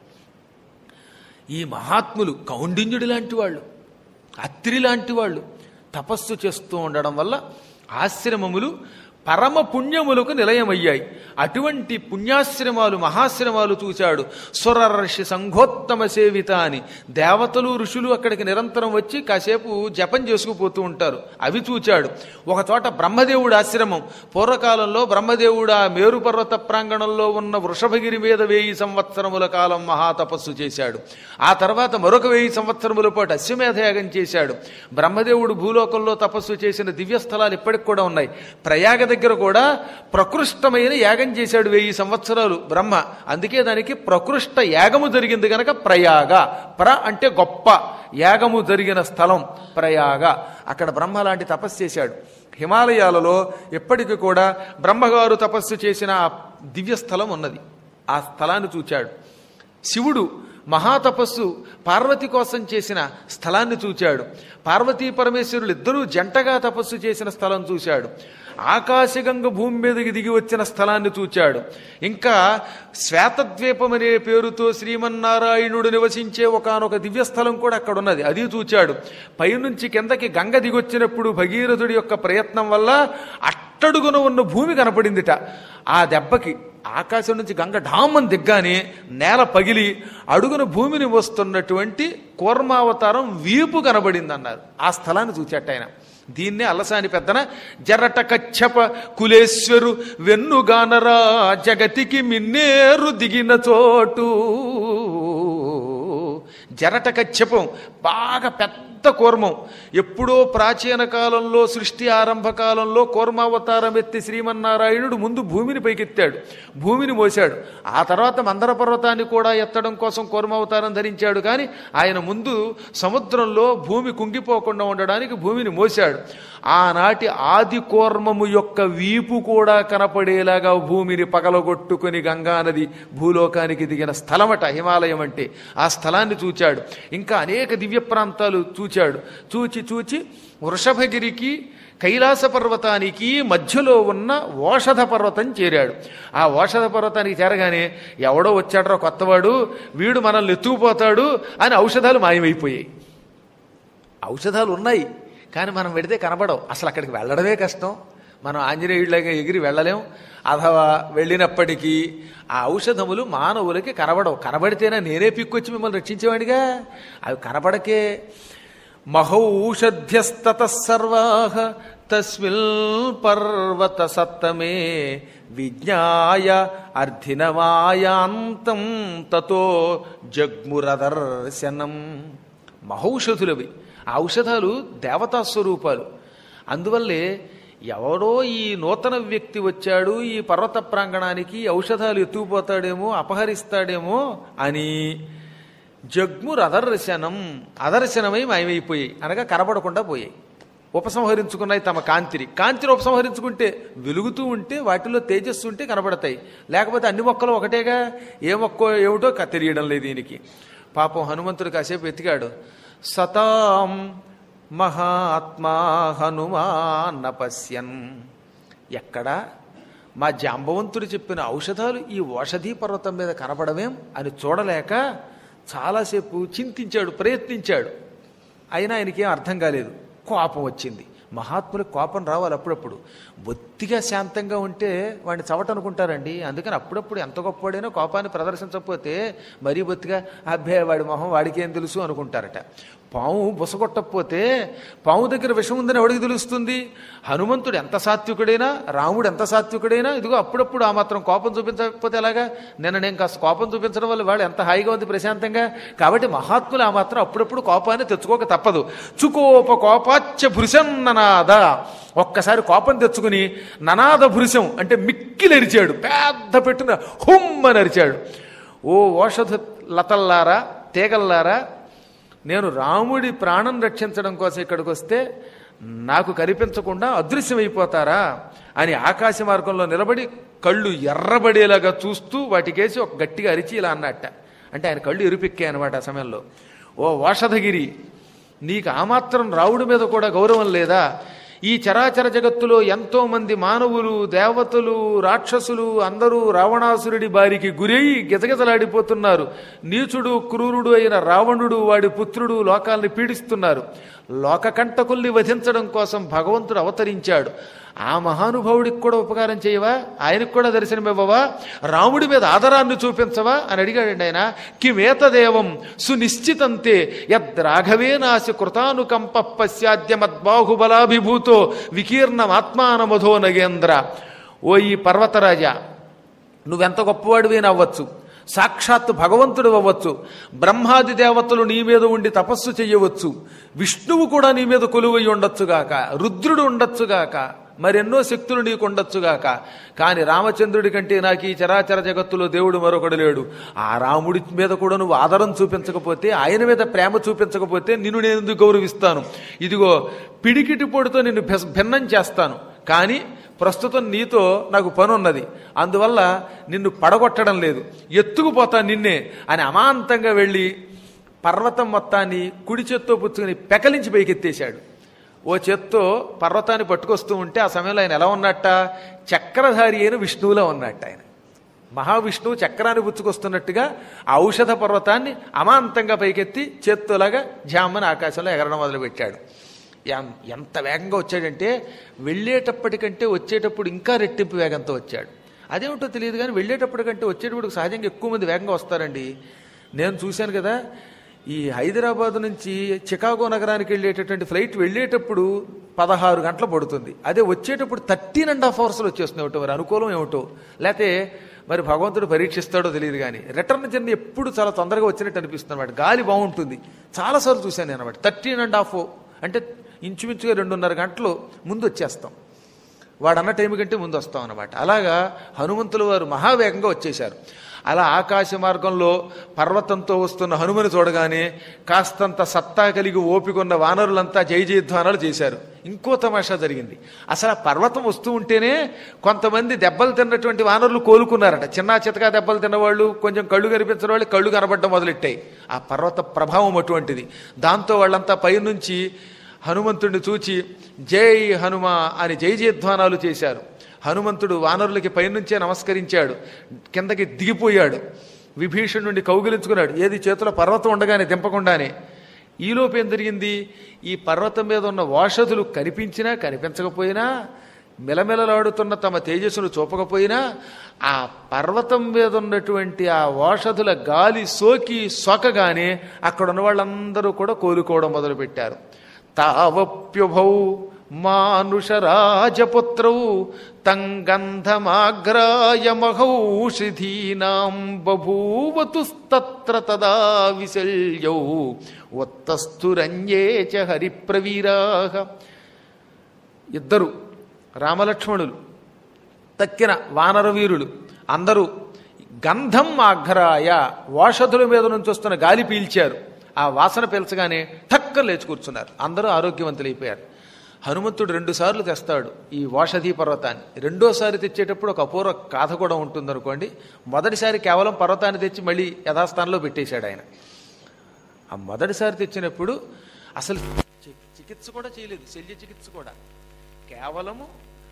ఈ మహాత్ములు కౌండిన్యుడి లాంటి వాళ్ళు అత్రి లాంటి వాళ్ళు తపస్సు చేస్తూ ఉండడం వల్ల ఆశ్రమములు పరమ పుణ్యములకు నిలయమయ్యాయి అటువంటి పుణ్యాశ్రమాలు మహాశ్రమాలు చూశాడు సురర్షి సంఘోత్తమ సేవిత అని దేవతలు ఋషులు అక్కడికి నిరంతరం వచ్చి కాసేపు జపం చేసుకుపోతూ ఉంటారు అవి చూచాడు ఒక చోట బ్రహ్మదేవుడి ఆశ్రమం పూర్వకాలంలో బ్రహ్మదేవుడు ఆ మేరు పర్వత ప్రాంగణంలో ఉన్న వృషభగిరి మీద వెయ్యి సంవత్సరముల కాలం మహాతపస్సు చేశాడు ఆ తర్వాత మరొక వెయ్యి సంవత్సరముల పాటు అశ్వమేధయాగం చేశాడు బ్రహ్మదేవుడు భూలోకంలో తపస్సు చేసిన దివ్య స్థలాలు ఇప్పటికి కూడా ఉన్నాయి ప్రయాగ దగ్గర కూడా ప్రకృష్టమైన యాగం చేశాడు వెయ్యి సంవత్సరాలు బ్రహ్మ అందుకే దానికి ప్రకృష్ట యాగము జరిగింది గనక ప్రయాగ ప్ర అంటే గొప్ప యాగము జరిగిన స్థలం ప్రయాగ అక్కడ బ్రహ్మ లాంటి తపస్సు చేశాడు హిమాలయాలలో ఎప్పటికీ కూడా బ్రహ్మగారు తపస్సు చేసిన ఆ దివ్య స్థలం ఉన్నది ఆ స్థలాన్ని చూచాడు శివుడు మహాతపస్సు పార్వతి కోసం చేసిన స్థలాన్ని చూచాడు పార్వతీ పరమేశ్వరులు ఇద్దరూ జంటగా తపస్సు చేసిన స్థలం చూశాడు ఆకాశగంగ భూమి మీదకి దిగి వచ్చిన స్థలాన్ని చూచాడు ఇంకా శ్వేతద్వీపం అనే పేరుతో శ్రీమన్నారాయణుడు నివసించే ఒకనొక దివ్య స్థలం కూడా అక్కడ ఉన్నది అది చూచాడు పైనుంచి కిందకి గంగ దిగొచ్చినప్పుడు భగీరథుడి యొక్క ప్రయత్నం వల్ల అట్టడుగున ఉన్న భూమి కనపడిందిట ఆ దెబ్బకి ఆకాశం నుంచి గంగ ఢామని దిగ్గానే నేల పగిలి అడుగున భూమిని వస్తున్నటువంటి కూర్మావతారం వీపు కనబడింది అన్నారు ఆ స్థలాన్ని చూచాట ఆయన దీన్నే అలసాని పెద్దన జరట కచ్చప కులేశ్వరు వెన్నుగానరా జగతికి మిన్నేరు దిగిన చోటు జరట కచ్చపం బాగా పెద్ద కూర్మం ఎప్పుడో ప్రాచీన కాలంలో సృష్టి ఆరంభ కాలంలో కూర్మావతారం ఎత్తి శ్రీమన్నారాయణుడు ముందు భూమిని పైకెత్తాడు భూమిని మోశాడు ఆ తర్వాత మందర పర్వతాన్ని కూడా ఎత్తడం కోసం కూర్మావతారం ధరించాడు కానీ ఆయన ముందు సముద్రంలో భూమి కుంగిపోకుండా ఉండడానికి భూమిని మోశాడు ఆనాటి ఆది కూర్మము యొక్క వీపు కూడా కనపడేలాగా భూమిని పగలగొట్టుకుని గంగానది భూలోకానికి దిగిన స్థలమట హిమాలయం అంటే ఆ స్థలాన్ని చూచాడు ఇంకా అనేక దివ్య ప్రాంతాలు చూచాడు చూచి చూచి వృషభగిరికి కైలాస పర్వతానికి మధ్యలో ఉన్న ఓషధ పర్వతం చేరాడు ఆ ఓషధ పర్వతానికి చేరగానే ఎవడో వచ్చాడో కొత్తవాడు వీడు మనల్ని ఎత్తుకుపోతాడు అని ఔషధాలు మాయమైపోయాయి ఔషధాలు ఉన్నాయి కానీ మనం పెడితే కనబడవు అసలు అక్కడికి వెళ్ళడమే కష్టం మనం ఆంజనేయుడిలాగా ఎగిరి వెళ్ళలేం అథవా వెళ్ళినప్పటికీ ఆ ఔషధములు మానవులకి కనబడవు కనబడితేనే నేనే పిక్కొచ్చి మిమ్మల్ని రక్షించేవాడిగా అవి కనబడకే మహౌషధ్యస్తత సర్వాహ తస్మిల్ పర్వత సత్తమే విజ్ఞాయ అర్ధినమాయాంతం తతో జగ్మురదర్శనం మహౌషధులవి ఆ ఔషధాలు దేవతా స్వరూపాలు అందువల్లే ఎవడో ఈ నూతన వ్యక్తి వచ్చాడు ఈ పర్వత ప్రాంగణానికి ఔషధాలు ఎత్తుకుపోతాడేమో అపహరిస్తాడేమో అని జగ్ముర్ అదర్శనం అదర్శనమై మాయమైపోయాయి అనగా కనబడకుండా పోయాయి ఉపసంహరించుకున్నాయి తమ కాంతిని కాంతిని ఉపసంహరించుకుంటే వెలుగుతూ ఉంటే వాటిలో తేజస్సు ఉంటే కనబడతాయి లేకపోతే అన్ని మొక్కలు ఒకటేగా ఏ మొక్క ఏమిటో క- తెలియడం లేదు దీనికి పాపం హనుమంతుడు కాసేపు ఎతికాడు సతాం మహాత్మా హనుమాన్ పశ్యన్ ఎక్కడ మా జాంబవంతుడు చెప్పిన ఔషధాలు ఈ ఓషధీ పర్వతం మీద కనపడమేం అని చూడలేక చాలాసేపు చింతించాడు ప్రయత్నించాడు అయినా ఆయనకేం అర్థం కాలేదు కోపం వచ్చింది మహాత్ములకు కోపం రావాలి అప్పుడప్పుడు బొత్తిగా శాంతంగా ఉంటే వాడిని చవటనుకుంటారండి అందుకని అప్పుడప్పుడు ఎంత గొప్పవాడైనా కోపాన్ని ప్రదర్శించకపోతే మరీ బొత్తిగా అబ్బే వాడి మొహం వాడికి ఏం తెలుసు అనుకుంటారట పాము బుసగొట్టకపోతే పాము దగ్గర విషం ఉందని ఎవడికి తెలుస్తుంది హనుమంతుడు ఎంత సాత్వికుడైనా రాముడు ఎంత సాత్వికుడైనా ఇదిగో అప్పుడప్పుడు ఆ మాత్రం కోపం చూపించకపోతే ఎలాగా నిన్న నేను కాస్త కోపం చూపించడం వల్ల వాడు ఎంత హాయిగా ఉంది ప్రశాంతంగా కాబట్టి మహాత్ములు ఆ మాత్రం అప్పుడప్పుడు కోపాన్ని తెచ్చుకోక తప్పదు చుకోప కోపాచ్చ భృశన్ననాద ఒక్కసారి కోపం తెచ్చుకుని ననాద భృశం అంటే మిక్కిలరిచాడు పెద్ద పెట్టున హుమ్మని అరిచాడు ఓ ఓషధ లతల్లారా తీగల్లారా నేను రాముడి ప్రాణం రక్షించడం కోసం ఇక్కడికి వస్తే నాకు కనిపించకుండా అదృశ్యమైపోతారా అని ఆకాశ మార్గంలో నిలబడి కళ్ళు ఎర్రబడేలాగా చూస్తూ వాటికేసి ఒక గట్టిగా అరిచి ఇలా అన్నట్ట అంటే ఆయన కళ్ళు ఎరుపెక్కాయి అనమాట ఆ సమయంలో ఓ వాషధగిరి నీకు ఆ మాత్రం రావుడి మీద కూడా గౌరవం లేదా ఈ చరాచర జగత్తులో ఎంతో మంది మానవులు దేవతలు రాక్షసులు అందరూ రావణాసురుడి బారికి గురై గిజగిజలాడిపోతున్నారు నీచుడు క్రూరుడు అయిన రావణుడు వాడి పుత్రుడు లోకాల్ని పీడిస్తున్నారు లోకకంటకుల్ని వధించడం కోసం భగవంతుడు అవతరించాడు ఆ మహానుభావుడికి కూడా ఉపకారం చేయవా ఆయనకు కూడా దర్శనమివ్వవా రాముడి మీద ఆదరాన్ని చూపించవా అని అడిగాడండి ఆయన కిమేతదేవం సునిశ్చితంతే యద్రాఘవే నాసి కృతానుకంప పశ్చాద్యమద్బాహుబలాభిభూతో వికీర్ణమాత్మానమధో నగేంద్ర ఓ ఈ పర్వతరాజా నువ్వెంత గొప్పవాడివి అవ్వచ్చు సాక్షాత్ భగవంతుడు అవ్వచ్చు బ్రహ్మాది దేవతలు నీ మీద ఉండి తపస్సు చెయ్యవచ్చు విష్ణువు కూడా నీ మీద కొలువై ఉండొచ్చుగాక రుద్రుడు ఉండొచ్చుగాక మరెన్నో శక్తులు నీకు ఉండొచ్చుగాక కానీ రామచంద్రుడి కంటే నాకు ఈ చరాచర జగత్తులో దేవుడు మరొకడు లేడు ఆ రాముడి మీద కూడా నువ్వు ఆదరం చూపించకపోతే ఆయన మీద ప్రేమ చూపించకపోతే నిన్ను నేను ఎందుకు గౌరవిస్తాను ఇదిగో పిడికిటి పొడితో నిన్ను భెస్- భిన్నం చేస్తాను కానీ ప్రస్తుతం నీతో నాకు పని ఉన్నది అందువల్ల నిన్ను పడగొట్టడం లేదు ఎత్తుకుపోతా నిన్నే అని అమాంతంగా వెళ్ళి పర్వతం మొత్తాన్ని కుడి చేత్తో పుచ్చుకుని పెకలించి పైకెత్తేశాడు ఓ చేత్తో పర్వతాన్ని పట్టుకొస్తూ ఉంటే ఆ సమయంలో ఆయన ఎలా ఉన్నట్ట చక్రధారి అయిన విష్ణువులో ఉన్నట్ట ఆయన మహావిష్ణువు చక్రాన్ని పుచ్చుకొస్తున్నట్టుగా ఆ ఔషధ పర్వతాన్ని అమాంతంగా పైకెత్తి చేత్తోలాగా జామ్మని ఆకాశంలో ఎగరడం మొదలుపెట్టాడు ఎం- ఎంత వేగంగా వచ్చాడంటే వెళ్ళేటప్పటికంటే వచ్చేటప్పుడు ఇంకా రెట్టింపు వేగంతో వచ్చాడు అదేమిటో తెలియదు కానీ వెళ్ళేటప్పటికంటే వచ్చేటప్పుడు సహజంగా ఎక్కువ మంది వేగంగా వస్తారండి నేను చూశాను కదా ఈ హైదరాబాద్ నుంచి చికాగో నగరానికి వెళ్ళేటటువంటి ఫ్లైట్ వెళ్ళేటప్పుడు పదహారు గంటలు పడుతుంది అదే వచ్చేటప్పుడు థర్టీన్ అండ్ హాఫ్ అవర్స్లో వచ్చేస్తుంది ఏమిటో మరి అనుకూలం ఏమిటో లేకపోతే మరి భగవంతుడు పరీక్షిస్తాడో తెలియదు కానీ రిటర్న్ జర్నీ ఎప్పుడు చాలా తొందరగా వచ్చినట్టు అనిపిస్తుంది అనమాట గాలి బాగుంటుంది చాలాసార్లు చూశాను నేను అనమాట థర్టీన్ అండ్ హాఫ్ అంటే ఇంచుమించుగా రెండున్నర గంటలు ముందు వచ్చేస్తాం వాడు అన్న టైం కంటే ముందు వస్తాం అనమాట అలాగా హనుమంతుల వారు మహావేగంగా వచ్చేశారు అలా ఆకాశ మార్గంలో పర్వతంతో వస్తున్న హనుమని చూడగానే కాస్తంత సత్తా కలిగి ఓపికొన్న వానరులంతా జై జయధ్వానాలు చేశారు ఇంకో తమాషా జరిగింది అసలు ఆ పర్వతం వస్తూ ఉంటేనే కొంతమంది దెబ్బలు తిన్నటువంటి వానరులు కోలుకున్నారట చిన్న చితకా దెబ్బలు తిన్నవాళ్ళు కొంచెం కళ్ళు కనిపించిన వాళ్ళు కళ్ళు కనబడడం మొదలెట్టాయి ఆ పర్వత ప్రభావం అటువంటిది దాంతో వాళ్ళంతా పైనుంచి హనుమంతుడిని చూచి జై హనుమ అని జై జయధ్వానాలు చేశారు హనుమంతుడు వానరులకి పైనుంచే నమస్కరించాడు కిందకి దిగిపోయాడు విభీషణుడిని కౌగిలించుకున్నాడు ఏది చేతిలో పర్వతం ఉండగానే దింపకుండానే ఈలోపు ఏం జరిగింది ఈ పర్వతం మీద ఉన్న ఓషధులు కనిపించినా కనిపించకపోయినా మిలమిలలాడుతున్న తమ తేజస్సును చూపకపోయినా ఆ పర్వతం మీద ఉన్నటువంటి ఆ ఓషధుల గాలి సోకి సోకగానే అక్కడ ఉన్న వాళ్ళందరూ కూడా కోలుకోవడం మొదలుపెట్టారు తావప్యుభౌ మానుషరాజపుత్రౌ తంగంధమాగ్రాయ మహౌషధీనాం బభూవతుస్తత్ర తదా విశల్యౌ ఉత్తస్థురంజే చ హరిప్రవీరాః ఇద్దరు రామలక్ష్మణులు తక్కిన వానర వీరులు అందరూ గంధం ఆఘ్రాయ ఓషధుల మీద నుంచి వస్తున్న గాలి పీల్చారు ఆ వాసన పీల్చగానే ఠక్కన లేచి కూర్చున్నారు అందరూ ఆరోగ్యవంతులైపోయారు హనుమంతుడు రెండు సార్లు తెస్తాడు ఈ ఓషధి పర్వతాన్ని రెండోసారి తెచ్చేటప్పుడు ఒక అపూర్వ గాథ కూడా ఉంటుందనుకోండి మొదటిసారి కేవలం పర్వతాన్ని తెచ్చి మళ్ళీ యథాస్థానంలో పెట్టేశాడు ఆయన ఆ మొదటిసారి తెచ్చినప్పుడు అసలు చి- చికిత్స కూడా చేయలేదు శల్య చికిత్స కూడా కేవలము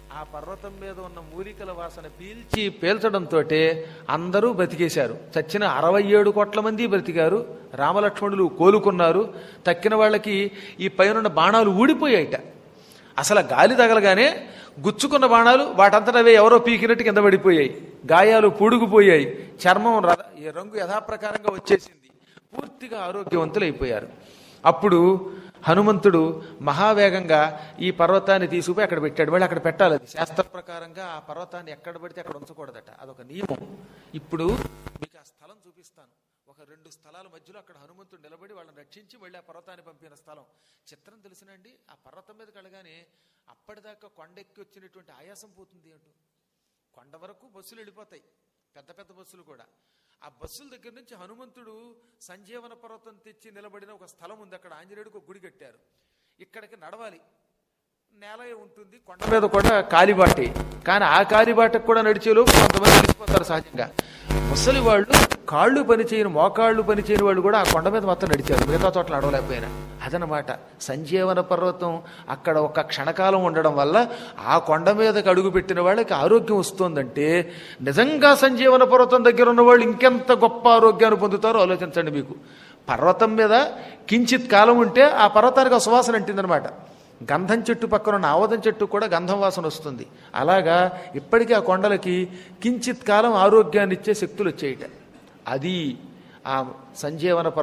ఆ పర్వతం మీద ఉన్న మూలికల వాసన పీల్చి పీల్చడంతో అందరూ బ్రతికేశారు చచ్చిన అరవై ఏడు కోట్ల మంది బ్రతికారు రామలక్ష్మణులు కోలుకున్నారు తక్కిన వాళ్ళకి ఈ పైన బాణాలు ఊడిపోయాయిట అసలు ఆ గాలి తగలగానే గుచ్చుకున్న బాణాలు వాటంతట అవే ఎవరో పీకినట్టు కింద పడిపోయాయి గాయాలు పూడుకుపోయాయి చర్మం రథ- ఈ రంగు యథాప్రకారంగా వచ్చేసింది పూర్తిగా ఆరోగ్యవంతులైపోయారు అప్పుడు హనుమంతుడు మహావేగంగా ఈ పర్వతాన్ని తీసుకుపోయి అక్కడ పెట్టాడు మళ్ళీ అక్కడ పెట్టాలి అది శాస్త్ర ప్రకారంగా ఆ పర్వతాన్ని ఎక్కడ పడితే అక్కడ ఉంచకూడదట అదొక నియమం ఇప్పుడు మీకు ఆ స్థలం చూపిస్తాను ఒక రెండు స్థలాల మధ్యలో అక్కడ హనుమంతుడు నిలబడి వాళ్ళని రక్షించి మళ్ళీ ఆ పర్వతాన్ని పంపిన స్థలం చిత్రం తెలుసునండి ఆ పర్వతం మీద కలగానే అప్పటిదాకా కొండెక్కి వచ్చినటువంటి ఆయాసం పోతుంది అంటూ కొండ వరకు బస్సులు వెళ్ళిపోతాయి పెద్ద పెద్ద బస్సులు కూడా ఆ బస్సుల దగ్గర నుంచి హనుమంతుడు సంజీవన పర్వతం తెచ్చి నిలబడిన ఒక స్థలం ఉంది అక్కడ ఆంజనేయుడికి ఒక గుడి కట్టారు ఇక్కడికి నడవాలి నేల ఉంటుంది కొండ మీద కూడా కాలిబాటే కానీ ఆ కాలిబాటకు కూడా నడిచేలోపు కొంతమంది తెలిసిపోతారు సహజంగా ముసలి వాళ్ళు కాళ్ళు పనిచేయని మోకాళ్ళు పనిచేయని వాళ్ళు కూడా ఆ కొండ మీద మొత్తం నడిచారు మిగతా చోట్ల నడవలేకపోయినా అదనమాట సంజీవన పర్వతం అక్కడ ఒక క్షణకాలం ఉండడం వల్ల ఆ కొండ మీదకి అడుగు పెట్టిన వాళ్ళకి ఆరోగ్యం వస్తుందంటే నిజంగా సంజీవన పర్వతం దగ్గర ఉన్న వాళ్ళు ఇంకెంత గొప్ప ఆరోగ్యాన్ని పొందుతారో ఆలోచించండి మీకు పర్వతం మీద కించిత్ కాలం ఉంటే ఆ పర్వతానికి ఆ సువాసన అంటిందనమాట గంధం చెట్టు పక్కన ఉన్న ఆవదం చెట్టు కూడా గంధం వాసన వస్తుంది అలాగా ఇప్పటికీ ఆ కొండలకి కించిత్ కాలం ఆరోగ్యాన్ని ఇచ్చే శక్తులు వచ్చేయట అది ఆ సంజీవన పర్వతం